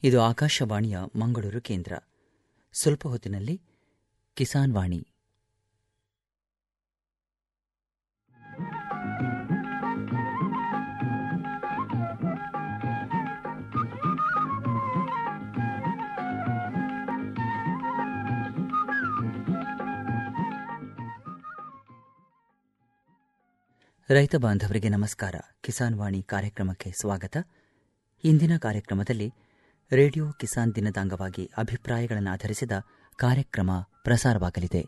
ಇದು ಆಕಾಶವಾಣಿಯ ಮಂಗಳೂರು ಕೇಂದ್ರ ಸ್ವಲ್ಪ ಹೊತ್ತಿನಲ್ಲಿ ಕಿಸಾನ್ ವಾಣಿ ರೈತ ಬಾಂಧವರಿಗೆ ನಮಸ್ಕಾರ ಕಿಸಾನ್ ವಾಣಿ ಕಾರ್ಯಕ್ರಮಕ್ಕೆ ಸ್ವಾಗತ ಇಂದಿನ ಕಾರ್ಯಕ್ರಮದಲ್ಲಿ ರೇಡಿಯೋ ಕಿಸಾನ್ ದಿನದ ಅಂಗವಾಗಿ ಅಭಿಪ್ರಾಯಗಳನ್ನು ಆಧರಿಸಿದ ಕಾರ್ಯಕ್ರಮ ಪ್ರಸಾರವಾಗಲಿದೆ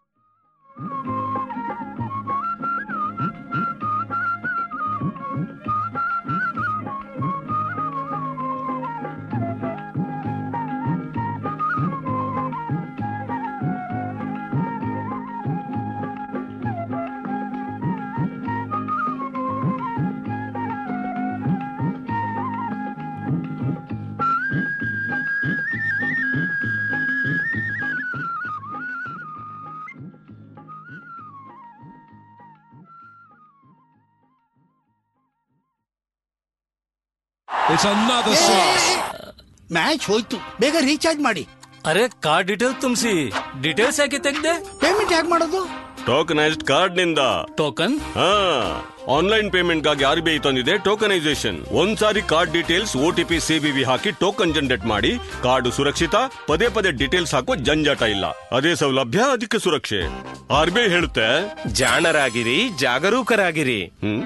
It's another six. ಮ್ಯಾಚ್ ಹೋಯ್ತು ಬೇಗ ರೀಚಾರ್ಜ್ ಮಾಡಿ ಅರೆ ಕಾರ್ಡ್ ಡೀಟೇಲ್ ತುಂಬಿಸಿ ಡೀಟೇಲ್ಸ್ ಯಾಕೆ ತೆಗ್ದೆ ಪೇಮೆಂಟ್ ಹೇಗೆ ಮಾಡೋದು ಟೋಕನೈಸ್ಡ್ ಕಾರ್ಡ್ ನಿಂದ ಟೋಕನ್ ಹಾ ಆನ್ಲೈನ್ ಪೇಮೆಂಟ್ ಗಾಗಿ ಆರ್ ಬಿ ಐ ತಂದಿದೆ ಟೋಕನೈಸೇಷನ್ ಒಂದ್ಸಾರಿ ಕಾರ್ಡ್ ಡೀಟೇಲ್ಸ್ ಓಟಿಪಿ ಸಿಬಿವಿ ಹಾಕಿ ಟೋಕನ್ ಜನರೇಟ್ ಮಾಡಿ ಕಾರ್ಡ್ ಸುರಕ್ಷಿತ ಪದೇ ಪದೇ ಡೀಟೇಲ್ಸ್ ಹಾಕೋ ಜಂಜಾಟ ಇಲ್ಲ ಅದೇ ಸೌಲಭ್ಯ ಅದಕ್ಕೆ ಸುರಕ್ಷೆ ಆರ್ ಬಿ ಐ ಹೇಳುತ್ತೆ ಜಾಣರಾಗಿರಿ ಜಾಗರೂಕರಾಗಿರಿ ಹ್ಮ್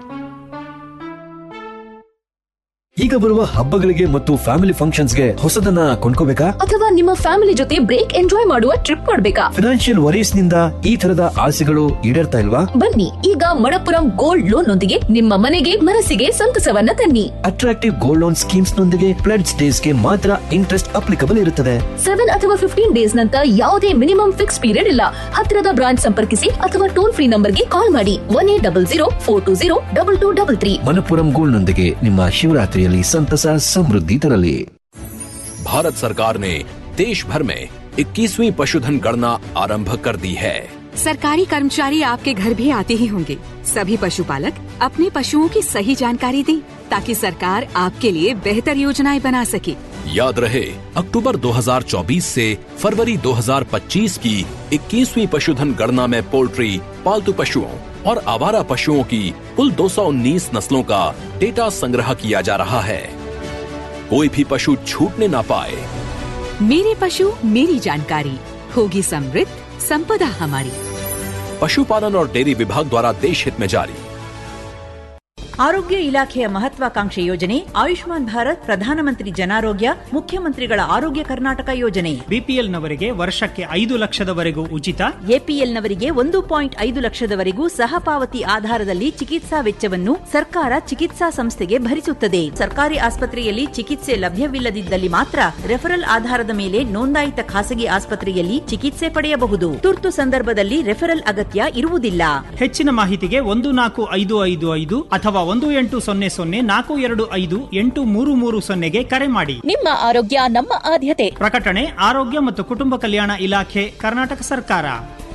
ಈಗ ಬರುವ ಹಬ್ಬಗಳಿಗೆ ಮತ್ತು ಫ್ಯಾಮಿಲಿ ಫಂಕ್ಷನ್ಸ್ಗೆ ಹೊಸದನ್ನ ಕೊಂಡ್ಕೋಬೇಕಾ ಅಥವಾ ನಿಮ್ಮ ಫ್ಯಾಮಿಲಿ ಜೊತೆ ಬ್ರೇಕ್ ಎಂಜಾಯ್ ಮಾಡುವ ಟ್ರಿಪ್ ಮಾಡ್ಬೇಕಾ ಫಿನಾನ್ಷಿಯಲ್ ವರೀಸ್ ನಿಂದ ಈ ತರದ ಆಸೆಗಳು ಈಡೇರ್ತಾ ಇಲ್ವಾ ಬನ್ನಿ ಈಗ ಮಣಪುರಂ ಗೋಲ್ಡ್ ಲೋನ್ ನೊಂದಿಗೆ ನಿಮ್ಮ ಮನೆಗೆ ಮನಸ್ಸಿಗೆ ಸಂತಸವನ್ನ ತನ್ನಿ ಅಟ್ರಾಕ್ಟಿವ್ ಗೋಲ್ಡ್ ಲೋನ್ ಸ್ಕೀಮ್ಸ್ ನೊಂದಿಗೆ ಪ್ಲೆಡ್ಸ್ ಡೇಸ್ ಗೆ ಮಾತ್ರ ಇಂಟ್ರೆಸ್ಟ್ ಅಪ್ಲಿಕಬಲ್ ಇರುತ್ತದೆ ಸೆವೆನ್ ಅಥವಾ ಫಿಫ್ಟೀನ್ ಡೇಸ್ ನಂತರ ಯಾವುದೇ ಮಿನಿಮಮ್ ಫಿಕ್ಸ್ ಪೀರಿಯಡ್ ಇಲ್ಲ ಹತ್ತಿರದ ಬ್ರಾಂಚ್ ಸಂಪರ್ಕಿಸಿ ಅಥವಾ ಟೋಲ್ ಫ್ರೀ ನಂಬರ್ಗೆ ಕಾಲ್ ಮಾಡಿ one eight double zero four two zero double two double three Manappuram gold ನೊಂದಿಗೆ ನಿಮ್ಮ ಶಿವರಾತ್ರಿಯಲ್ಲಿ ಸಂತಸ ಸಮೃದ್ಧಿ ತರಲಿ भारत सरकार ने देश भर में 21वीं पशुधन गणना आरंभ कर दी है सरकारी कर्मचारी आपके घर भी आते ही होंगे सभी पशुपालक अपने पशुओं की सही जानकारी दें ताकि सरकार आपके लिए बेहतर योजनाएं बना सके याद रहे अक्टूबर 2024 से फरवरी 2025 की 21वीं पशुधन गणना में पोल्ट्री पालतू पशुओं और आवारा पशुओं की कुल 219 नस्लों का डेटा संग्रह किया जा रहा है कोई भी पशु छूटने ना पाए मेरे पशु मेरी जानकारी होगी समृद्ध संपदा हमारी पशुपालन और डेयरी विभाग द्वारा देश हित में जारी ಆರೋಗ್ಯ ಇಲಾಖೆಯ ಮಹತ್ವಾಕಾಂಕ್ಷೆ ಯೋಜನೆ ಆಯುಷ್ಮಾನ್ ಭಾರತ್ ಪ್ರಧಾನಮಂತ್ರಿ ಜನಾರೋಗ್ಯ ಮುಖ್ಯಮಂತ್ರಿಗಳ ಆರೋಗ್ಯ ಕರ್ನಾಟಕ ಯೋಜನೆ ಬಿಪಿಎಲ್ ನವರಿಗೆ ವರ್ಷಕ್ಕೆ ಐದು ಲಕ್ಷದವರೆಗೂ ಉಚಿತ ಎಪಿಎಲ್ನವರಿಗೆ ಒಂದು ಪಾಯಿಂಟ್ ಐದು ಲಕ್ಷದವರೆಗೂ ಸಹಪಾವತಿ ಆಧಾರದಲ್ಲಿ ಚಿಕಿತ್ಸಾ ವೆಚ್ಚವನ್ನು ಸರ್ಕಾರ ಚಿಕಿತ್ಸಾ ಸಂಸ್ಥೆಗೆ ಭರಿಸುತ್ತದೆ ಸರ್ಕಾರಿ ಆಸ್ಪತ್ರೆಯಲ್ಲಿ ಚಿಕಿತ್ಸೆ ಲಭ್ಯವಿಲ್ಲದಿದ್ದಲ್ಲಿ ಮಾತ್ರ ರೆಫರಲ್ ಆಧಾರದ ಮೇಲೆ ನೋಂದಾಯಿತ ಖಾಸಗಿ ಆಸ್ಪತ್ರೆಯಲ್ಲಿ ಚಿಕಿತ್ಸೆ ಪಡೆಯಬಹುದು ತುರ್ತು ಸಂದರ್ಭದಲ್ಲಿ ರೆಫರಲ್ ಅಗತ್ಯ ಇರುವುದಿಲ್ಲ ಹೆಚ್ಚಿನ ಮಾಹಿತಿಗೆ ಒಂದು ನಾಲ್ಕು ಐದು ಐದು ಐದು ಅಥವಾ ಒಂದು ಎಂಟು ಸೊನ್ನೆ ಸೊನ್ನೆ ನಾಲ್ಕು ಎರಡು ಐದು ಎಂಟು ಮೂರು ಮೂರು ಸೊನ್ನೆಗೆ ಕರೆ ಮಾಡಿ ನಿಮ್ಮ ಆರೋಗ್ಯ ನಮ್ಮ ಆದ್ಯತೆ ಪ್ರಕಟಣೆ ಆರೋಗ್ಯ ಮತ್ತು ಕುಟುಂಬ ಕಲ್ಯಾಣ ಇಲಾಖೆ ಕರ್ನಾಟಕ ಸರ್ಕಾರ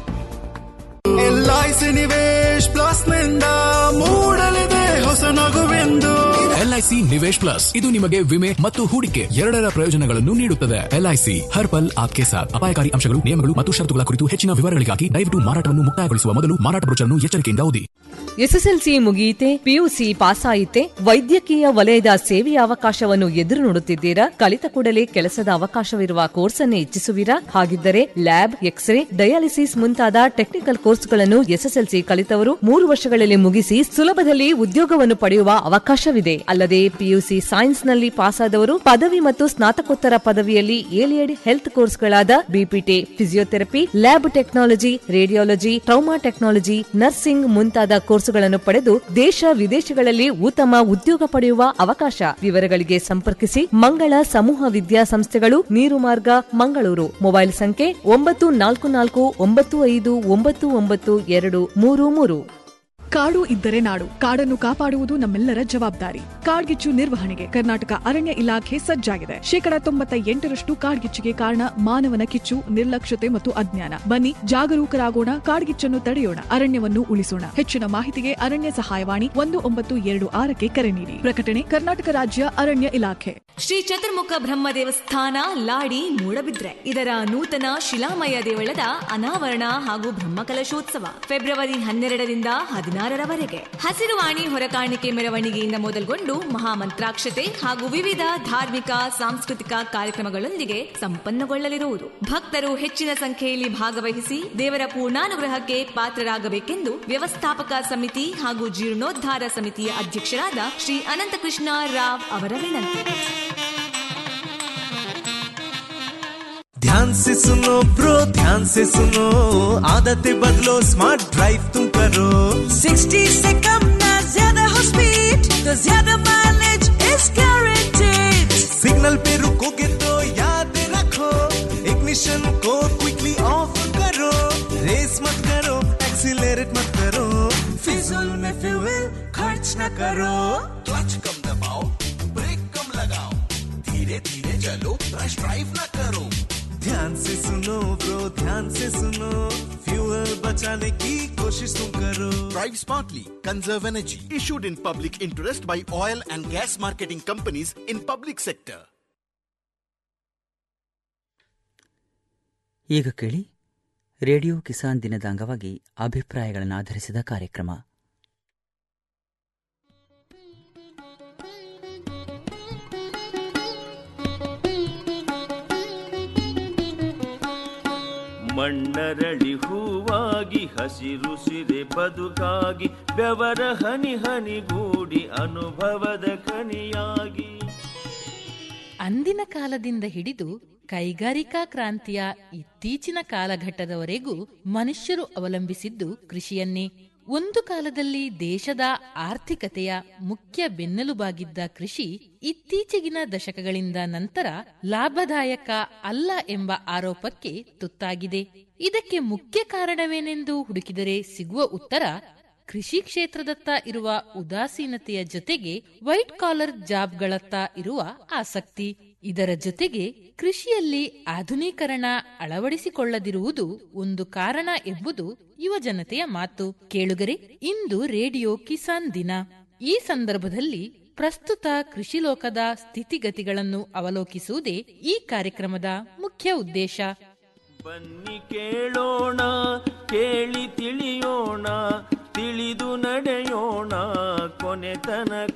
ಎಲ್ಐಸಿ ನಿವೇಶ್ ಪ್ಲಸ್ ನಿಂದ ಮೂಡಲಿದೆ ಹೊಸ ನಗುವೆಂದು ಎಲ್ಐಸಿ ನಿವೇಶ್ ಪ್ಲಸ್ ಇದು ನಿಮಗೆ ವಿಮೆ ಮತ್ತು ಹೂಡಿಕೆ ಎರಡರ ಪ್ರಯೋಜನಗಳನ್ನು ನೀಡುತ್ತದೆ ಎಲ್ಐಸಿ ಹರ್ ಪಲ್ ಆಪ್ಕೆ ಸಾಥ್ ಅಪಾಯಕಾರಿ ಅಂಶಗಳು ನಿಯಮಗಳು ಮತ್ತು ಷರತ್ತುಗಳ ಕುರಿತು ಹೆಚ್ಚಿನ ವಿವರಗಳಿಗಾಗಿ ದಯವಿಟ್ಟು ಮಾರಾಟವನ್ನು ಮುಕ್ತಾಯಗೊಳಿಸುವ ಮೊದಲು ಮಾರಾಟ ಬ್ರೋಚರ್ನ್ನು ಎಚ್ಚರಿಕೆಯಿಂದ ಓದಿ ಎಸ್ಎಸ್ಎಲ್ಸಿ ಮುಗಿಯಿತೆ ಪಿಯುಸಿ ಪಾಸ್ ಆಯಿತೆ ವೈದ್ಯಕೀಯ ವಲಯದ ಸೇವೆಯ ಅವಕಾಶವನ್ನು ಎದುರು ನೋಡುತ್ತಿದ್ದೀರಾ ಕಲಿತ ಕೂಡಲೇ ಕೆಲಸದ ಅವಕಾಶವಿರುವ ಕೋರ್ಸ್ ಅನ್ನು ಇಚ್ಛಿಸುವಿರಾ ಹಾಗಿದ್ದರೆ ಲ್ಯಾಬ್ ಎಕ್ಸ್ರೇ ಡಯಾಲಿಸಿಸ್ ಮುಂತಾದ ಟೆಕ್ನಿಕಲ್ ಕೋರ್ಸ್ಗಳನ್ನು ಎಸ್ಎಸ್ಎಲ್ಸಿ ಕಲಿತವರು ಮೂರು ವರ್ಷಗಳಲ್ಲಿ ಮುಗಿಸಿ ಸುಲಭದಲ್ಲಿ ಉದ್ಯೋಗವನ್ನು ಪಡೆಯುವ ಅವಕಾಶವಿದೆ ಅಲ್ಲದೆ ಪಿಯುಸಿ ಸೈನ್ಸ್ನಲ್ಲಿ ಪಾಸಾದವರು ಪದವಿ ಮತ್ತು ಸ್ನಾತಕೋತ್ತರ ಪದವಿಯಲ್ಲಿ ಏಲಿಯಡ್ ಹೆಲ್ತ್ ಕೋರ್ಸ್ಗಳಾದ BPT physiotherapy lab technology radiology trauma technology nursing ಮುಂತಾದ ಕೋರ್ಸುಗಳನ್ನು ಪಡೆದು ದೇಶ ವಿದೇಶಗಳಲ್ಲಿ ಉತ್ತಮ ಉದ್ಯೋಗ ಪಡೆಯುವ ಅವಕಾಶ ವಿವರಗಳಿಗೆ ಸಂಪರ್ಕಿಸಿ ಮಂಗಳ ಸಮೂಹ ವಿದ್ಯಾಸಂಸ್ಥೆಗಳು ನೀರು ಮಾರ್ಗ ಮಂಗಳೂರು ಮೊಬೈಲ್ ಸಂಖ್ಯೆ ಒಂಬತ್ತು ನಾಲ್ಕು ನಾಲ್ಕು ಒಂಬತ್ತು ಐದು ಒಂಬತ್ತು ಒಂಬತ್ತು ಎರಡು ಮೂರು ಮೂರು ಕಾಡು ಇದ್ದರೆ ನಾಡು ಕಾಡನ್ನು ಕಾಪಾಡುವುದು ನಮ್ಮೆಲ್ಲರ ಜವಾಬ್ದಾರಿ ಕಾಡ್ಗಿಚ್ಚು ನಿರ್ವಹಣೆಗೆ ಕರ್ನಾಟಕ ಅರಣ್ಯ ಇಲಾಖೆ ಸಜ್ಜಾಗಿದೆ ಶೇಕಡ ತೊಂಬತ್ತ ಎಂಟರಷ್ಟು ಕಾಡ್ಗಿಚ್ಚಿಗೆ ಕಾರಣ ಮಾನವನ ಕಿಚ್ಚು ನಿರ್ಲಕ್ಷ್ಯತೆ ಮತ್ತು ಅಜ್ಞಾನ ಬನ್ನಿ ಜಾಗರೂಕರಾಗೋಣ ಕಾಡ್ಗಿಚ್ಚನ್ನು ತಡೆಯೋಣ ಅರಣ್ಯವನ್ನು ಉಳಿಸೋಣ ಹೆಚ್ಚಿನ ಮಾಹಿತಿಗೆ ಅರಣ್ಯ ಸಹಾಯವಾಣಿ ಒಂದು ಒಂಬತ್ತು ಎರಡು ಆರಕ್ಕೆ ಕರೆ ನೀಡಿ ಪ್ರಕಟಣೆ ಕರ್ನಾಟಕ ರಾಜ್ಯ ಅರಣ್ಯ ಇಲಾಖೆ ಶ್ರೀ ಚತುರ್ಮುಖ ಬ್ರಹ್ಮ ದೇವಸ್ಥಾನ ಲಾಡಿ ಮೂಡಬಿದ್ರೆ ಇದರ ನೂತನ ಶಿಲಾಮಯ ದೇವಳದ ಅನಾವರಣ ಹಾಗೂ ಬ್ರಹ್ಮಕಲಶೋತ್ಸವ ಫೆಬ್ರವರಿ ಹನ್ನೆರಡರಿಂದ ಹದಿನಾರರವರೆಗೆ ಹಸಿರುವಾಣಿ ಹೊರಕಾಣಿಕೆ ಮೆರವಣಿಗೆಯಿಂದ ಮೊದಲುಗೊಂಡು ಮಹಾಮಂತ್ರಾಕ್ಷತೆ ಹಾಗೂ ವಿವಿಧ ಧಾರ್ಮಿಕ ಸಾಂಸ್ಕೃತಿಕ ಕಾರ್ಯಕ್ರಮಗಳೊಂದಿಗೆ ಸಂಪನ್ನಗೊಳ್ಳಲಿರುವುದು ಭಕ್ತರು ಹೆಚ್ಚಿನ ಸಂಖ್ಯೆಯಲ್ಲಿ ಭಾಗವಹಿಸಿ ದೇವರ ಪೂರ್ಣಾನುಗ್ರಹಕ್ಕೆ ಪಾತ್ರರಾಗಬೇಕೆಂದು ವ್ಯವಸ್ಥಾಪಕ ಸಮಿತಿ ಹಾಗೂ ಜೀರ್ಣೋದ್ಧಾರ ಸಮಿತಿಯ ಅಧ್ಯಕ್ಷರಾದ ಶ್ರೀ ಅನಂತಕೃಷ್ಣ ರಾವ್ ಅವರ ವಿನಂತಿ ध्यान से सुनो ब्रो ध्यान से सुनो आदतें बदलो स्मार्ट ड्राइव तुम करो 60 से कम ना ज्यादा हो स्पीड तो ज्यादा माइलेज इज गारंटेड सिग्नल पे रुकोगे तो याद रखो इग्निशन को क्विकली ऑफ करो रेस मत करो एक्सीलरेट मत करो फिजूल में फ्यूल खर्च न करो क्लच कम दबाओ ब्रेक कम लगाओ धीरे धीरे चलो रश ड्राइव न करो ध्यान से सुनो ब्रो ध्यान से सुनो फ्यूल बचाने की कोशिश तुम करो Drive smartly, conserve energy. Issued in public interest by oil and gas marketing companies in public sector. ಈಗ ಕೇಳಿ ರೇಡಿಯೋ ಕಿಸಾನ್ ದಿನದ ಅಂಗವಾಗಿ ಅಭಿಪ್ರಾಯಗಳನ್ನು ಆಧರಿಸಿದ ಕಾರ್ಯಕ್ರಮ ಮಣ್ಣರಳಿ ಹೂವಾಗಿ ಹಸಿರು ಸಿರೆ ಬದುಕಾಗಿ ಬೆವರ ಹನಿ ಹನಿಗೂಡಿ ಅನುಭವದ ಕನಿಯಾಗಿ ಅಂದಿನ ಕಾಲದಿಂದ ಹಿಡಿದು ಕೈಗಾರಿಕಾ ಕ್ರಾಂತಿಯ ಇತ್ತೀಚಿನ ಕಾಲಘಟ್ಟದವರೆಗೂ ಮನುಷ್ಯರು ಅವಲಂಬಿಸಿದ್ದು ಕೃಷಿಯನ್ನೇ ಒಂದು ಕಾಲದಲ್ಲಿ ದೇಶದ ಆರ್ಥಿಕತೆಯ ಮುಖ್ಯ ಬೆನ್ನೆಲುಬಾಗಿದ್ದ ಕೃಷಿ ಇತ್ತೀಚೆಗಿನ ದಶಕಗಳಿಂದ ನಂತರ ಲಾಭದಾಯಕ ಅಲ್ಲ ಎಂಬ ಆರೋಪಕ್ಕೆ ತುತ್ತಾಗಿದೆ ಇದಕ್ಕೆ ಮುಖ್ಯ ಕಾರಣವೇನೆಂದು ಹುಡುಕಿದರೆ ಸಿಗುವ ಉತ್ತರ ಕೃಷಿ ಕ್ಷೇತ್ರದತ್ತ ಇರುವ ಉದಾಸೀನತೆಯ ಜೊತೆಗೆ ವೈಟ್ ಕಾಲರ್ ಜಾಬ್ಗಳತ್ತ ಇರುವ ಆಸಕ್ತಿ ಇದರ ಜೊತೆಗೆ ಕೃಷಿಯಲ್ಲಿ ಆಧುನೀಕರಣ ಅಳವಡಿಸಿಕೊಳ್ಳದಿರುವುದು ಒಂದು ಕಾರಣ ಎಂಬುದು ಯುವ ಜನತೆಯ ಮಾತು ಕೇಳುಗರೆ ಇಂದು ರೇಡಿಯೋ ಕಿಸಾನ್ ದಿನ ಈ ಸಂದರ್ಭದಲ್ಲಿ ಪ್ರಸ್ತುತ ಕೃಷಿ ಲೋಕದ ಸ್ಥಿತಿಗತಿಗಳನ್ನು ಅವಲೋಕಿಸುವುದೇ ಈ ಕಾರ್ಯಕ್ರಮದ ಮುಖ್ಯ ಉದ್ದೇಶ ಬನ್ನಿ ಕೇಳೋಣ ಕೇಳಿ ತಿಳಿಯೋಣ ತಿಳಿದು ನಡೆಯೋಣ ಕೊನೆ ತನಕ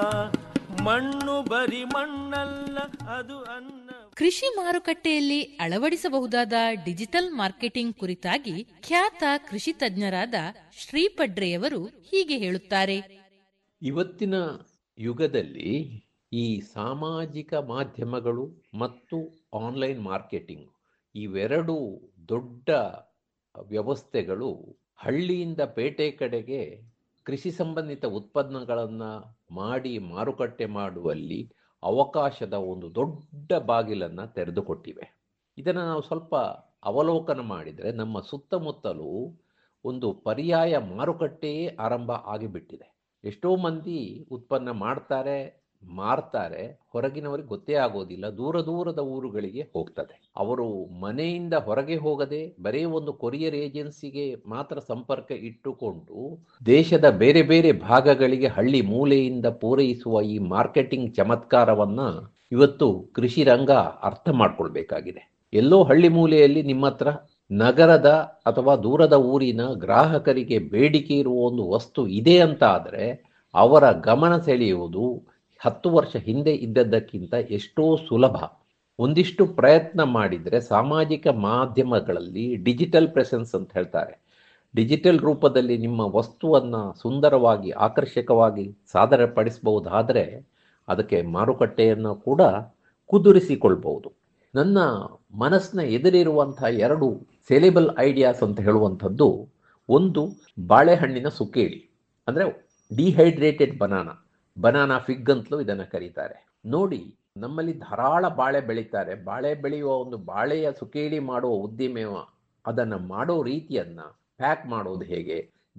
ಮಣ್ಣು ಬರಿ ಮಣ್ಣಲ್ಲ ಅದು ಅನ್ನ ಕೃಷಿ ಮಾರುಕಟ್ಟೆಯಲ್ಲಿ ಅಳವಡಿಸಬಹುದಾದ ಡಿಜಿಟಲ್ ಮಾರ್ಕೆಟಿಂಗ್ ಕುರಿತಾಗಿ ಖ್ಯಾತ ಕೃಷಿ ತಜ್ಞರಾದ ಶ್ರೀಪಡ್ರೆಯವರು ಹೀಗೆ ಹೇಳುತ್ತಾರೆ ಇವತ್ತಿನ ಯುಗದಲ್ಲಿ ಈ ಸಾಮಾಜಿಕ ಮಾಧ್ಯಮಗಳು ಮತ್ತು ಆನ್ಲೈನ್ ಮಾರ್ಕೆಟಿಂಗ್ ಇವೆರಡು ದೊಡ್ಡ ವ್ಯವಸ್ಥೆಗಳು ಹಳ್ಳಿಯಿಂದ ಪೇಟೆ ಕಡೆಗೆ ಕೃಷಿ ಸಂಬಂಧಿತ ಉತ್ಪನ್ನಗಳನ್ನು ಮಾಡಿ ಮಾರುಕಟ್ಟೆ ಮಾಡುವಲ್ಲಿ ಅವಕಾಶದ ಒಂದು ದೊಡ್ಡ ಬಾಗಿಲನ್ನು ತೆರೆದುಕೊಟ್ಟಿವೆ ಇದನ್ನು ನಾವು ಸ್ವಲ್ಪ ಅವಲೋಕನ ಮಾಡಿದರೆ ನಮ್ಮ ಸುತ್ತಮುತ್ತಲೂ ಒಂದು ಪರ್ಯಾಯ ಮಾರುಕಟ್ಟೆಯೇ ಆರಂಭ ಆಗಿಬಿಟ್ಟಿದೆ ಎಷ್ಟೋ ಮಂದಿ ಉತ್ಪನ್ನ ಮಾಡ್ತಾರೆ ಮಾರ್ತಾರೆ ಹೊರಗಿನವರಿಗೆ ಗೊತ್ತೇ ಆಗೋದಿಲ್ಲ ದೂರ ದೂರದ ಊರುಗಳಿಗೆ ಹೋಗ್ತದೆ ಅವರು ಮನೆಯಿಂದ ಹೊರಗೆ ಹೋಗದೆ ಬರೀ ಒಂದು ಕೊರಿಯರ್ ಏಜೆನ್ಸಿಗೆ ಮಾತ್ರ ಸಂಪರ್ಕ ಇಟ್ಟುಕೊಂಡು ದೇಶದ ಬೇರೆ ಬೇರೆ ಭಾಗಗಳಿಗೆ ಹಳ್ಳಿ ಮೂಲೆಯಿಂದ ಪೂರೈಸುವ ಈ ಮಾರ್ಕೆಟಿಂಗ್ ಚಮತ್ಕಾರವನ್ನ ಇವತ್ತು ಕೃಷಿ ರಂಗ ಅರ್ಥ ಮಾಡ್ಕೊಳ್ಬೇಕಾಗಿದೆ ಎಲ್ಲೋ ಹಳ್ಳಿ ಮೂಲೆಯಲ್ಲಿ ನಿಮ್ಮ ಹತ್ರ ನಗರದ ಅಥವಾ ದೂರದ ಊರಿನ ಗ್ರಾಹಕರಿಗೆ ಬೇಡಿಕೆ ಇರುವ ಒಂದು ವಸ್ತು ಇದೆ ಅಂತ ಆದರೆ ಅವರ ಗಮನ ಸೆಳೆಯುವುದು ಹತ್ತು ವರ್ಷ ಹಿಂದೆ ಇದ್ದದ್ದಕ್ಕಿಂತ ಎಷ್ಟೋ ಸುಲಭ ಒಂದಿಷ್ಟು ಪ್ರಯತ್ನ ಮಾಡಿದರೆ ಸಾಮಾಜಿಕ ಮಾಧ್ಯಮಗಳಲ್ಲಿ ಡಿಜಿಟಲ್ ಪ್ರೆಸೆನ್ಸ್ ಅಂತ ಹೇಳ್ತಾರೆ ಡಿಜಿಟಲ್ ರೂಪದಲ್ಲಿ ನಿಮ್ಮ ವಸ್ತುವನ್ನು ಸುಂದರವಾಗಿ ಆಕರ್ಷಕವಾಗಿ ಸಾದರಪಡಿಸಬಹುದಾದರೆ ಅದಕ್ಕೆ ಮಾರುಕಟ್ಟೆಯನ್ನು ಕೂಡ ಕುದುರಿಸಿಕೊಳ್ಬಹುದು ನನ್ನ ಮನಸ್ಸಿನ ಎದುರಿರುವಂತಹ ಎರಡು ಸೆಲೆಬಲ್ ಐಡಿಯಾಸ್ ಅಂತ ಹೇಳುವಂಥದ್ದು ಒಂದು ಬಾಳೆಹಣ್ಣಿನ ಸುಕೇಳಿ ಅಂದರೆ ಡಿಹೈಡ್ರೇಟೆಡ್ ಬನಾನಾ ಬನಾನಾ ಫಿಗ್ ಅಂತಲೂ ಇದನ್ನು ಕರೀತಾರೆ ನೋಡಿ ನಮ್ಮಲ್ಲಿ ಧಾರಾಳ ಬಾಳೆ ಬೆಳೀತಾರೆ ಬಾಳೆ ಬೆಳೆಯುವ ಒಂದು ಬಾಳೆಯ ಸುಕೇಳಿ ಮಾಡುವ ಉದ್ದಿಮೆ ಅದನ್ನು ಮಾಡೋ ರೀತಿಯನ್ನು ಪ್ಯಾಕ್ ಮಾಡೋದು ಹೇಗೆ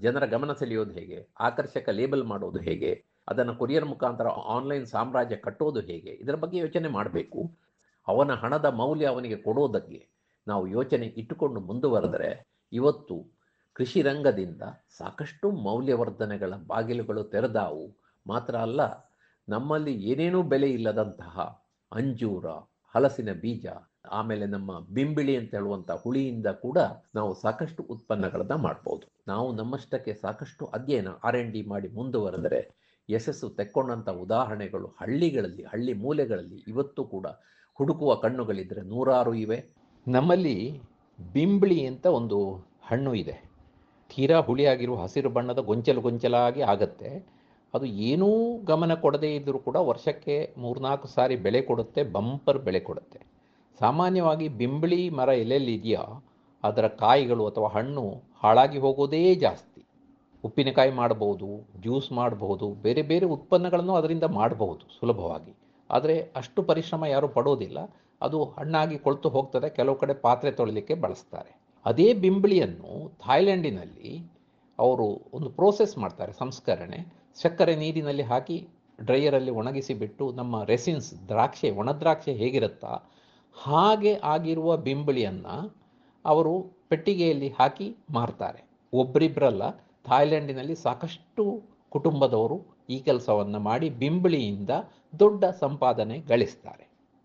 ಜನರ ಗಮನ ಸೆಳೆಯೋದು ಹೇಗೆ ಆಕರ್ಷಕ ಲೇಬಲ್ ಮಾಡೋದು ಹೇಗೆ ಅದನ್ನು ಕೊರಿಯರ್ ಮುಖಾಂತರ ಆನ್ಲೈನ್ ಸಾಮ್ರಾಜ್ಯ ಕಟ್ಟೋದು ಹೇಗೆ ಇದರ ಬಗ್ಗೆ ಯೋಚನೆ ಮಾಡಬೇಕು ಅವನ ಹಣದ ಮೌಲ್ಯ ಅವನಿಗೆ ಕೊಡೋದಕ್ಕೆ ನಾವು ಯೋಚನೆ ಇಟ್ಟುಕೊಂಡು ಮುಂದುವರೆದರೆ ಇವತ್ತು ಕೃಷಿ ರಂಗದಿಂದ ಸಾಕಷ್ಟು ಮೌಲ್ಯವರ್ಧನೆಗಳ ಬಾಗಿಲುಗಳು ತೆರೆದಾವು ಮಾತ್ರ ಅಲ್ಲ ನಮ್ಮಲ್ಲಿ ಏನೇನೂ ಬೆಲೆ ಇಲ್ಲದಂತಹ ಅಂಜೂರ ಹಲಸಿನ ಬೀಜ ಆಮೇಲೆ ನಮ್ಮ ಬಿಂಬಿಳಿ ಅಂತ ಹೇಳುವಂಥ ಹುಳಿಯಿಂದ ಕೂಡ ನಾವು ಸಾಕಷ್ಟು ಉತ್ಪನ್ನಗಳನ್ನು ಮಾಡ್ಬೋದು ನಾವು ನಮ್ಮಷ್ಟಕ್ಕೆ ಸಾಕಷ್ಟು ಅಧ್ಯಯನ ಆರ್ ಎನ್ ಡಿ ಮಾಡಿ ಮುಂದುವರೆದರೆ ಯಶಸ್ಸು ತೆಕ್ಕೊಂಡಂಥ ಉದಾಹರಣೆಗಳು ಹಳ್ಳಿಗಳಲ್ಲಿ ಹಳ್ಳಿ ಮೂಲೆಗಳಲ್ಲಿ ಇವತ್ತು ಕೂಡ ಹುಡುಕುವ ಕಣ್ಣುಗಳಿದ್ದರೆ ನೂರಾರು ಇವೆ ನಮ್ಮಲ್ಲಿ ಬಿಂಬಿಳಿ ಅಂತ ಒಂದು ಹಣ್ಣು ಇದೆ ತೀರಾ ಹುಳಿಯಾಗಿರುವ ಹಸಿರು ಬಣ್ಣದ ಗೊಂಚಲು ಗೊಂಚಲಾಗಿ ಆಗತ್ತೆ ಅದು ಏನೂ ಗಮನ ಕೊಡದೇ ಇದ್ದರೂ ಕೂಡ ವರ್ಷಕ್ಕೆ ಮೂರ್ನಾಲ್ಕು ಸಾರಿ ಬೆಳೆ ಕೊಡುತ್ತೆ ಬಂಪರ್ ಬೆಳೆ ಕೊಡುತ್ತೆ ಸಾಮಾನ್ಯವಾಗಿ ಬಿಂಬಿಳಿ ಮರ ಎಲ್ಲೆಲ್ಲಿ ಇದೆಯೋ ಅದರ ಕಾಯಿಗಳು ಅಥವಾ ಹಣ್ಣು ಹಾಳಾಗಿ ಹೋಗೋದೇ ಜಾಸ್ತಿ ಉಪ್ಪಿನಕಾಯಿ ಮಾಡಬಹುದು ಜ್ಯೂಸ್ ಮಾಡಬಹುದು ಬೇರೆ ಬೇರೆ ಉತ್ಪನ್ನಗಳನ್ನು ಅದರಿಂದ ಮಾಡಬಹುದು ಸುಲಭವಾಗಿ ಆದರೆ ಅಷ್ಟು ಪರಿಶ್ರಮ ಯಾರೂ ಪಡೋದಿಲ್ಲ ಅದು ಹಣ್ಣಾಗಿ ಕೊಳ್ತು ಹೋಗ್ತದೆ ಕೆಲವು ಕಡೆ ಪಾತ್ರೆ ತೊಳಿಲಿಕ್ಕೆ ಬಳಸ್ತಾರೆ ಅದೇ ಬಿಂಬಿಳಿಯನ್ನು ಥಾಯ್ಲೆಂಡಿನಲ್ಲಿ ಅವರು ಒಂದು ಪ್ರೋಸೆಸ್ ಮಾಡ್ತಾರೆ ಸಂಸ್ಕರಣೆ ಸಕ್ಕರೆ ನೀರಿನಲ್ಲಿ ಹಾಕಿ ಡ್ರೈಯರಲ್ಲಿ ಒಣಗಿಸಿ ಬಿಟ್ಟು ನಮ್ಮ ರೆಸಿನ್ಸ್ ದ್ರಾಕ್ಷೆ ಒಣ ದ್ರಾಕ್ಷೆ ಹೇಗಿರುತ್ತಾ ಹಾಗೆ ಆಗಿರುವ ಬಿಂಬಿಳಿಯನ್ನು ಅವರು ಪೆಟ್ಟಿಗೆಯಲ್ಲಿ ಹಾಕಿ ಮಾರ್ತಾರೆ ಒಬ್ಬರಿಬ್ಬರಲ್ಲ ಥಾಯ್ಲೆಂಡಿನಲ್ಲಿ ಸಾಕಷ್ಟು ಕುಟುಂಬದವರು ಈ ಕೆಲಸವನ್ನು ಮಾಡಿ ಬಿಂಬಿಳಿಯಿಂದ ದೊಡ್ಡ ಸಂಪಾದನೆ ಗಳಿಸ್ತಾರೆ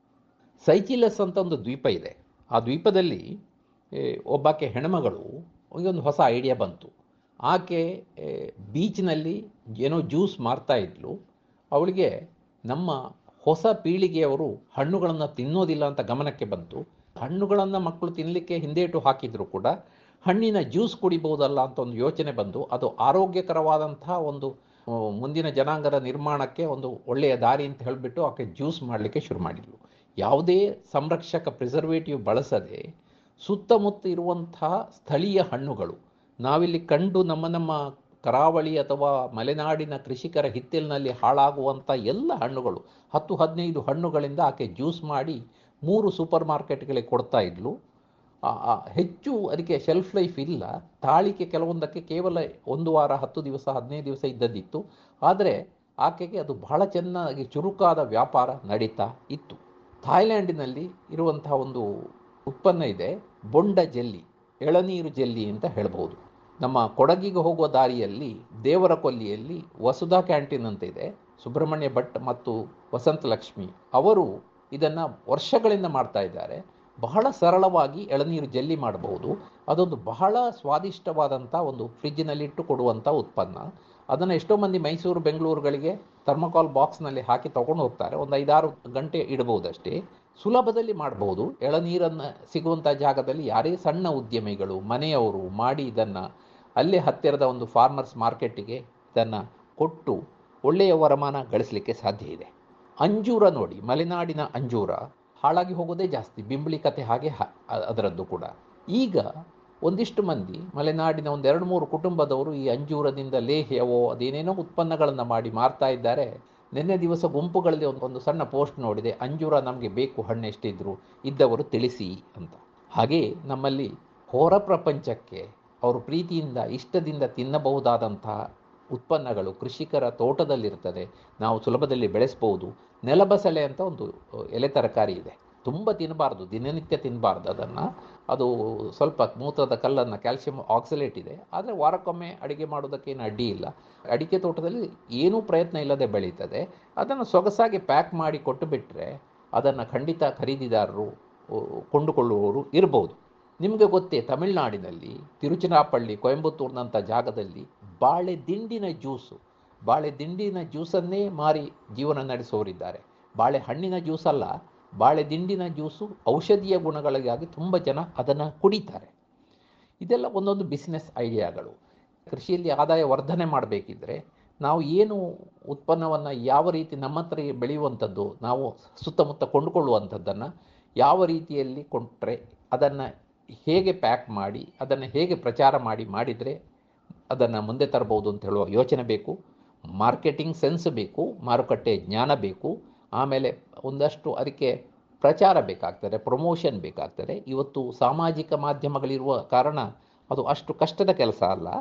ಸೈಚಿಲಸ್ ಅಂತ ಒಂದು ದ್ವೀಪ ಇದೆ ಆ ದ್ವೀಪದಲ್ಲಿ ಏ, ಒಬ್ಬಾಕೆ ಹೆಣ್ಮಗಳು ಒಂದು ಹೊಸ ಐಡಿಯಾ ಬಂತು ಆಕೆ ಏ, ಬೀಚ್ನಲ್ಲಿ ಏನೋ ಜ್ಯೂಸ್ ಮಾರ್ತಾ ಇದ್ಲು ಅವಳಿಗೆ ನಮ್ಮ ಹೊಸ ಪೀಳಿಗೆಯವರು ಹಣ್ಣುಗಳನ್ನು ತಿನ್ನೋದಿಲ್ಲ ಅಂತ ಗಮನಕ್ಕೆ ಬಂತು ಹಣ್ಣುಗಳನ್ನು ಮಕ್ಕಳು ತಿನ್ನಲಿಕ್ಕೆ ಹಿಂದೇಟು ಹಾಕಿದ್ರು ಕೂಡ ಹಣ್ಣಿನ ಜ್ಯೂಸ್ ಕುಡಿಬಹುದಲ್ಲ ಅಂತ ಒಂದು ಯೋಚನೆ ಬಂದು ಅದು ಆರೋಗ್ಯಕರವಾದಂತಹ ಒಂದು ಆ, ಮುಂದಿನ ಜನಾಂಗದ ನಿರ್ಮಾಣಕ್ಕೆ ಒಂದು ಒಳ್ಳೆಯ ದಾರಿ ಅಂತ ಹೇಳಿಬಿಟ್ಟು ಆಕೆ ಜ್ಯೂಸ್ ಮಾಡಲಿಕ್ಕೆ ಶುರು ಮಾಡಿದ್ಲು ಯಾವುದೇ ಸಂರಕ್ಷಕ ಪ್ರಿಸರ್ವೇಟಿವ್ ಬಳಸದೆ ಸುತ್ತಮುತ್ತ ಇರುವಂತಹ ಸ್ಥಳೀಯ ಹಣ್ಣುಗಳು ನಾವಿಲ್ಲಿ ಕಂಡು ನಮ್ಮ ನಮ್ಮ ಕರಾವಳಿ ಅಥವಾ ಮಲೆನಾಡಿನ ಕೃಷಿಕರ ಹಿತ್ತಲಿನಲ್ಲಿ ಹಾಳಾಗುವಂಥ ಎಲ್ಲ ಹಣ್ಣುಗಳು ಹತ್ತು ಹದಿನೈದು ಹಣ್ಣುಗಳಿಂದ ಆಕೆ ಜ್ಯೂಸ್ ಮಾಡಿ ಮೂರು ಸೂಪರ್ ಮಾರ್ಕೆಟ್ಗಳಿಗೆ ಕೊಡ್ತಾ ಇದ್ಲು ಆ- ಆ ಹೆಚ್ಚು ಅದಕ್ಕೆ ಶೆಲ್ಫ್ ಲೈಫ್ ಇಲ್ಲ ತಾಳಿಕೆ ಕೆಲವೊಂದಕ್ಕೆ ಕೇವಲ ಒಂದು ವಾರ ಹತ್ತು ದಿವಸ ಹದಿನೈದು ದಿವಸ ಇದ್ದದ್ದಿತ್ತು ಆದರೆ ಆಕೆಗೆ ಅದು ಬಹಳ ಚೆನ್ನಾಗಿ ಚುರುಕಾದ ವ್ಯಾಪಾರ ನಡೀತಾ ಇತ್ತು ಥಾಯ್ಲ್ಯಾಂಡಿನಲ್ಲಿ ಇರುವಂತಹ ಒಂದು ಉತ್ಪನ್ನ ಇದೆ ಬೊಂಡ ಜೆಲ್ಲಿ ಎಳನೀರು ಜೆಲ್ಲಿ ಅಂತ ಹೇಳ್ಬೋದು ನಮ್ಮ ಕೊಡಗಿಗೆ ಹೋಗುವ ದಾರಿಯಲ್ಲಿ ದೇವರ ಕೊಲ್ಲಿಯಲ್ಲಿ ವಸುಧಾ ಕ್ಯಾಂಟೀನ್ ಅಂತ ಇದೆ ಸುಬ್ರಹ್ಮಣ್ಯ ಭಟ್ ಮತ್ತು ವಸಂತ ಲಕ್ಷ್ಮಿ ಅವರು ಇದನ್ನು ವರ್ಷಗಳಿಂದ ಮಾಡ್ತಾ ಇದ್ದಾರೆ ಬಹಳ ಸರಳವಾಗಿ ಎಳನೀರು ಜೆಲ್ಲಿ ಮಾಡಬಹುದು ಅದೊಂದು ಬಹಳ ಸ್ವಾದಿಷ್ಟವಾದಂಥ ಒಂದು ಫ್ರಿಜ್ಜಿನಲ್ಲಿಟ್ಟು ಕೊಡುವಂಥ ಉತ್ಪನ್ನ ಅದನ್ನು ಎಷ್ಟೋ ಮಂದಿ ಮೈಸೂರು ಬೆಂಗಳೂರುಗಳಿಗೆ ಥರ್ಮಕಾಲ್ ಬಾಕ್ಸ್ನಲ್ಲಿ ಹಾಕಿ ತಗೊಂಡು ಹೋಗ್ತಾರೆ ಒಂದು ಐದಾರು ಗಂಟೆ ಇಡಬಹುದಷ್ಟೇ ಸುಲಭದಲ್ಲಿ ಮಾಡಬಹುದು ಎಳನೀರನ್ನು ಸಿಗುವಂಥ ಜಾಗದಲ್ಲಿ ಯಾರೇ ಸಣ್ಣ ಉದ್ಯಮಿಗಳು ಮನೆಯವರು ಮಾಡಿ ಇದನ್ನು ಅಲ್ಲೇ ಹತ್ತಿರದ ಒಂದು ಫಾರ್ಮರ್ಸ್ ಮಾರ್ಕೆಟಿಗೆ ಇದನ್ನು ಕೊಟ್ಟು ಒಳ್ಳೆಯ ವರಮಾನ ಗಳಿಸಲಿಕ್ಕೆ ಸಾಧ್ಯ ಇದೆ ಅಂಜೂರ ನೋಡಿ ಮಲೆನಾಡಿನ ಅಂಜೂರ ಹಾಳಾಗಿ ಹೋಗೋದೇ ಜಾಸ್ತಿ ಬಿಂಬಳಿ ಕತೆ ಹಾಗೆ ಹ- ಅ- ಅದರದ್ದು ಕೂಡ ಈಗ ಒಂದಿಷ್ಟು ಮಂದಿ ಮಲೆನಾಡಿನ ಒಂದು ಎರಡು ಮೂರು ಕುಟುಂಬದವರು ಈ ಅಂಜೂರದಿಂದ ಲೇಹ್ಯವೋ ಅದೇನೇನೋ ಉತ್ಪನ್ನಗಳನ್ನು ಮಾಡಿ ಮಾರ್ತಾ ಇದ್ದಾರೆ ನಿನ್ನೆ ದಿವಸ ಗುಂಪುಗಳಲ್ಲಿ ಒಂದು ಒಂದು ಸಣ್ಣ ಪೋಸ್ಟ್ ನೋಡಿದೆ ಅಂಜೂರ ನಮಗೆ ಬೇಕು ಹಣ್ಣು ಎಷ್ಟಿದ್ರು ಇದ್ದವರು ತಿಳಿಸಿ ಅಂತ ಹಾಗೆ ನಮ್ಮಲ್ಲಿ ಹೊರ ಪ್ರಪಂಚಕ್ಕೆ ಅವರು ಪ್ರೀತಿಯಿಂದ ಇಷ್ಟದಿಂದ ತಿನ್ನಬಹುದಾದಂತಹ ಉತ್ಪನ್ನಗಳು ಕೃಷಿಕರ ತೋಟದಲ್ಲಿರ್ತದೆ ನಾವು ಸುಲಭದಲ್ಲಿ ಬೆಳೆಸ್ಬೋದು ನೆಲಬಸಳೆ ಅಂತ ಒಂದು ಅ, ಎಲೆ ತರಕಾರಿ ಇದೆ ತುಂಬ ತಿನ್ನಬಾರ್ದು ದಿನನಿತ್ಯ ತಿನ್ನಬಾರ್ದು ಅದನ್ನು ಅದು ಸ್ವಲ್ಪ ಮೂತ್ರದ ಕಲ್ಲನ್ನು ಕ್ಯಾಲ್ಸಿಯಂ ಆಕ್ಸಲೇಟ್ ಇದೆ ಆದರೆ ವಾರಕ್ಕೊಮ್ಮೆ ಅಡಿಗೆ ಮಾಡೋದಕ್ಕೆ ಏನು ಅಡ್ಡಿ ಇಲ್ಲ ಅಡಿಕೆ ತೋಟದಲ್ಲಿ ಏನೂ ಪ್ರಯತ್ನ ಇಲ್ಲದೆ ಬೆಳೀತದೆ ಅದನ್ನು ಸೊಗಸಾಗಿ ಪ್ಯಾಕ್ ಮಾಡಿ ಕೊಟ್ಟು ಬಿಟ್ಟರೆ ಅದನ್ನು ಖಂಡಿತ ಖರೀದಿದಾರರು ಉ, ಕೊಂಡುಕೊಳ್ಳುವವರು ಇರ್ಬೋದು ನಿಮಗೆ ಗೊತ್ತೇ ತಮಿಳುನಾಡಿನಲ್ಲಿ ತಿರುಚಿನಾಪಳ್ಳಿ ಕೊಯಂಬತ್ತೂರಿನಂಥ ಜಾಗದಲ್ಲಿ ಬಾಳೆ ದಿಂಡಿನ ಜ್ಯೂಸು ಬಾಳೆ ದಿಂಡಿನ ಜ್ಯೂಸನ್ನೇ ಮಾರಿ ಜೀವನ ನಡೆಸೋರಿದ್ದಾರೆ ಬಾಳೆ ಹಣ್ಣಿನ ಜ್ಯೂಸ್ ಅಲ್ಲ ಬಾಳೆ ದಿಂಡಿನ ಜ್ಯೂಸು ಔಷಧೀಯ ಗುಣಗಳಿಗಾಗಿ ತುಂಬ ಜನ ಅದನ್ನು ಕುಡಿತಾರೆ ಇದೆಲ್ಲ ಒಂದೊಂದು ಬಿಸ್ನೆಸ್ ಐಡಿಯಾಗಳು ಕೃಷಿಯಲ್ಲಿ ಆದಾಯ ವರ್ಧನೆ ಮಾಡಬೇಕಿದ್ರೆ ನಾವು ಏನು ಉತ್ಪನ್ನವನ್ನು ಯಾವ ರೀತಿ ನಮ್ಮ ಹತ್ರ ಬೆಳೆಯುವಂಥದ್ದು ನಾವು ಸುತ್ತಮುತ್ತ ಕೊಂಡುಕೊಳ್ಳುವಂಥದ್ದನ್ನು ಯಾವ ರೀತಿಯಲ್ಲಿ ಕೊಂಡ್ರೆ ಅದನ್ನು ಹೇಗೆ ಪ್ಯಾಕ್ ಮಾಡಿ ಅದನ್ನು ಹೇಗೆ ಪ್ರಚಾರ ಮಾಡಿ ಮಾಡಿದರೆ ಅದನ್ನು ಮುಂದೆ ತರಬಹುದು ಅಂತ ಹೇಳುವ ಯೋಚನೆ ಬೇಕು ಮಾರ್ಕೆಟಿಂಗ್ ಸೆನ್ಸ್ ಬೇಕು ಮಾರುಕಟ್ಟೆ ಜ್ಞಾನ ಬೇಕು ಆಮೇಲೆ ಒಂದಷ್ಟು ಅದಕ್ಕೆ ಪ್ರಚಾರ ಬೇಕಾಗ್ತದೆ ಪ್ರಮೋಷನ್ ಬೇಕಾಗ್ತದೆ ಇವತ್ತು ಸಾಮಾಜಿಕ ಮಾಧ್ಯಮಗಳಿರುವ ಕಾರಣ ಅದು ಅಷ್ಟು ಕಷ್ಟದ ಕೆಲಸ ಅಲ್ಲ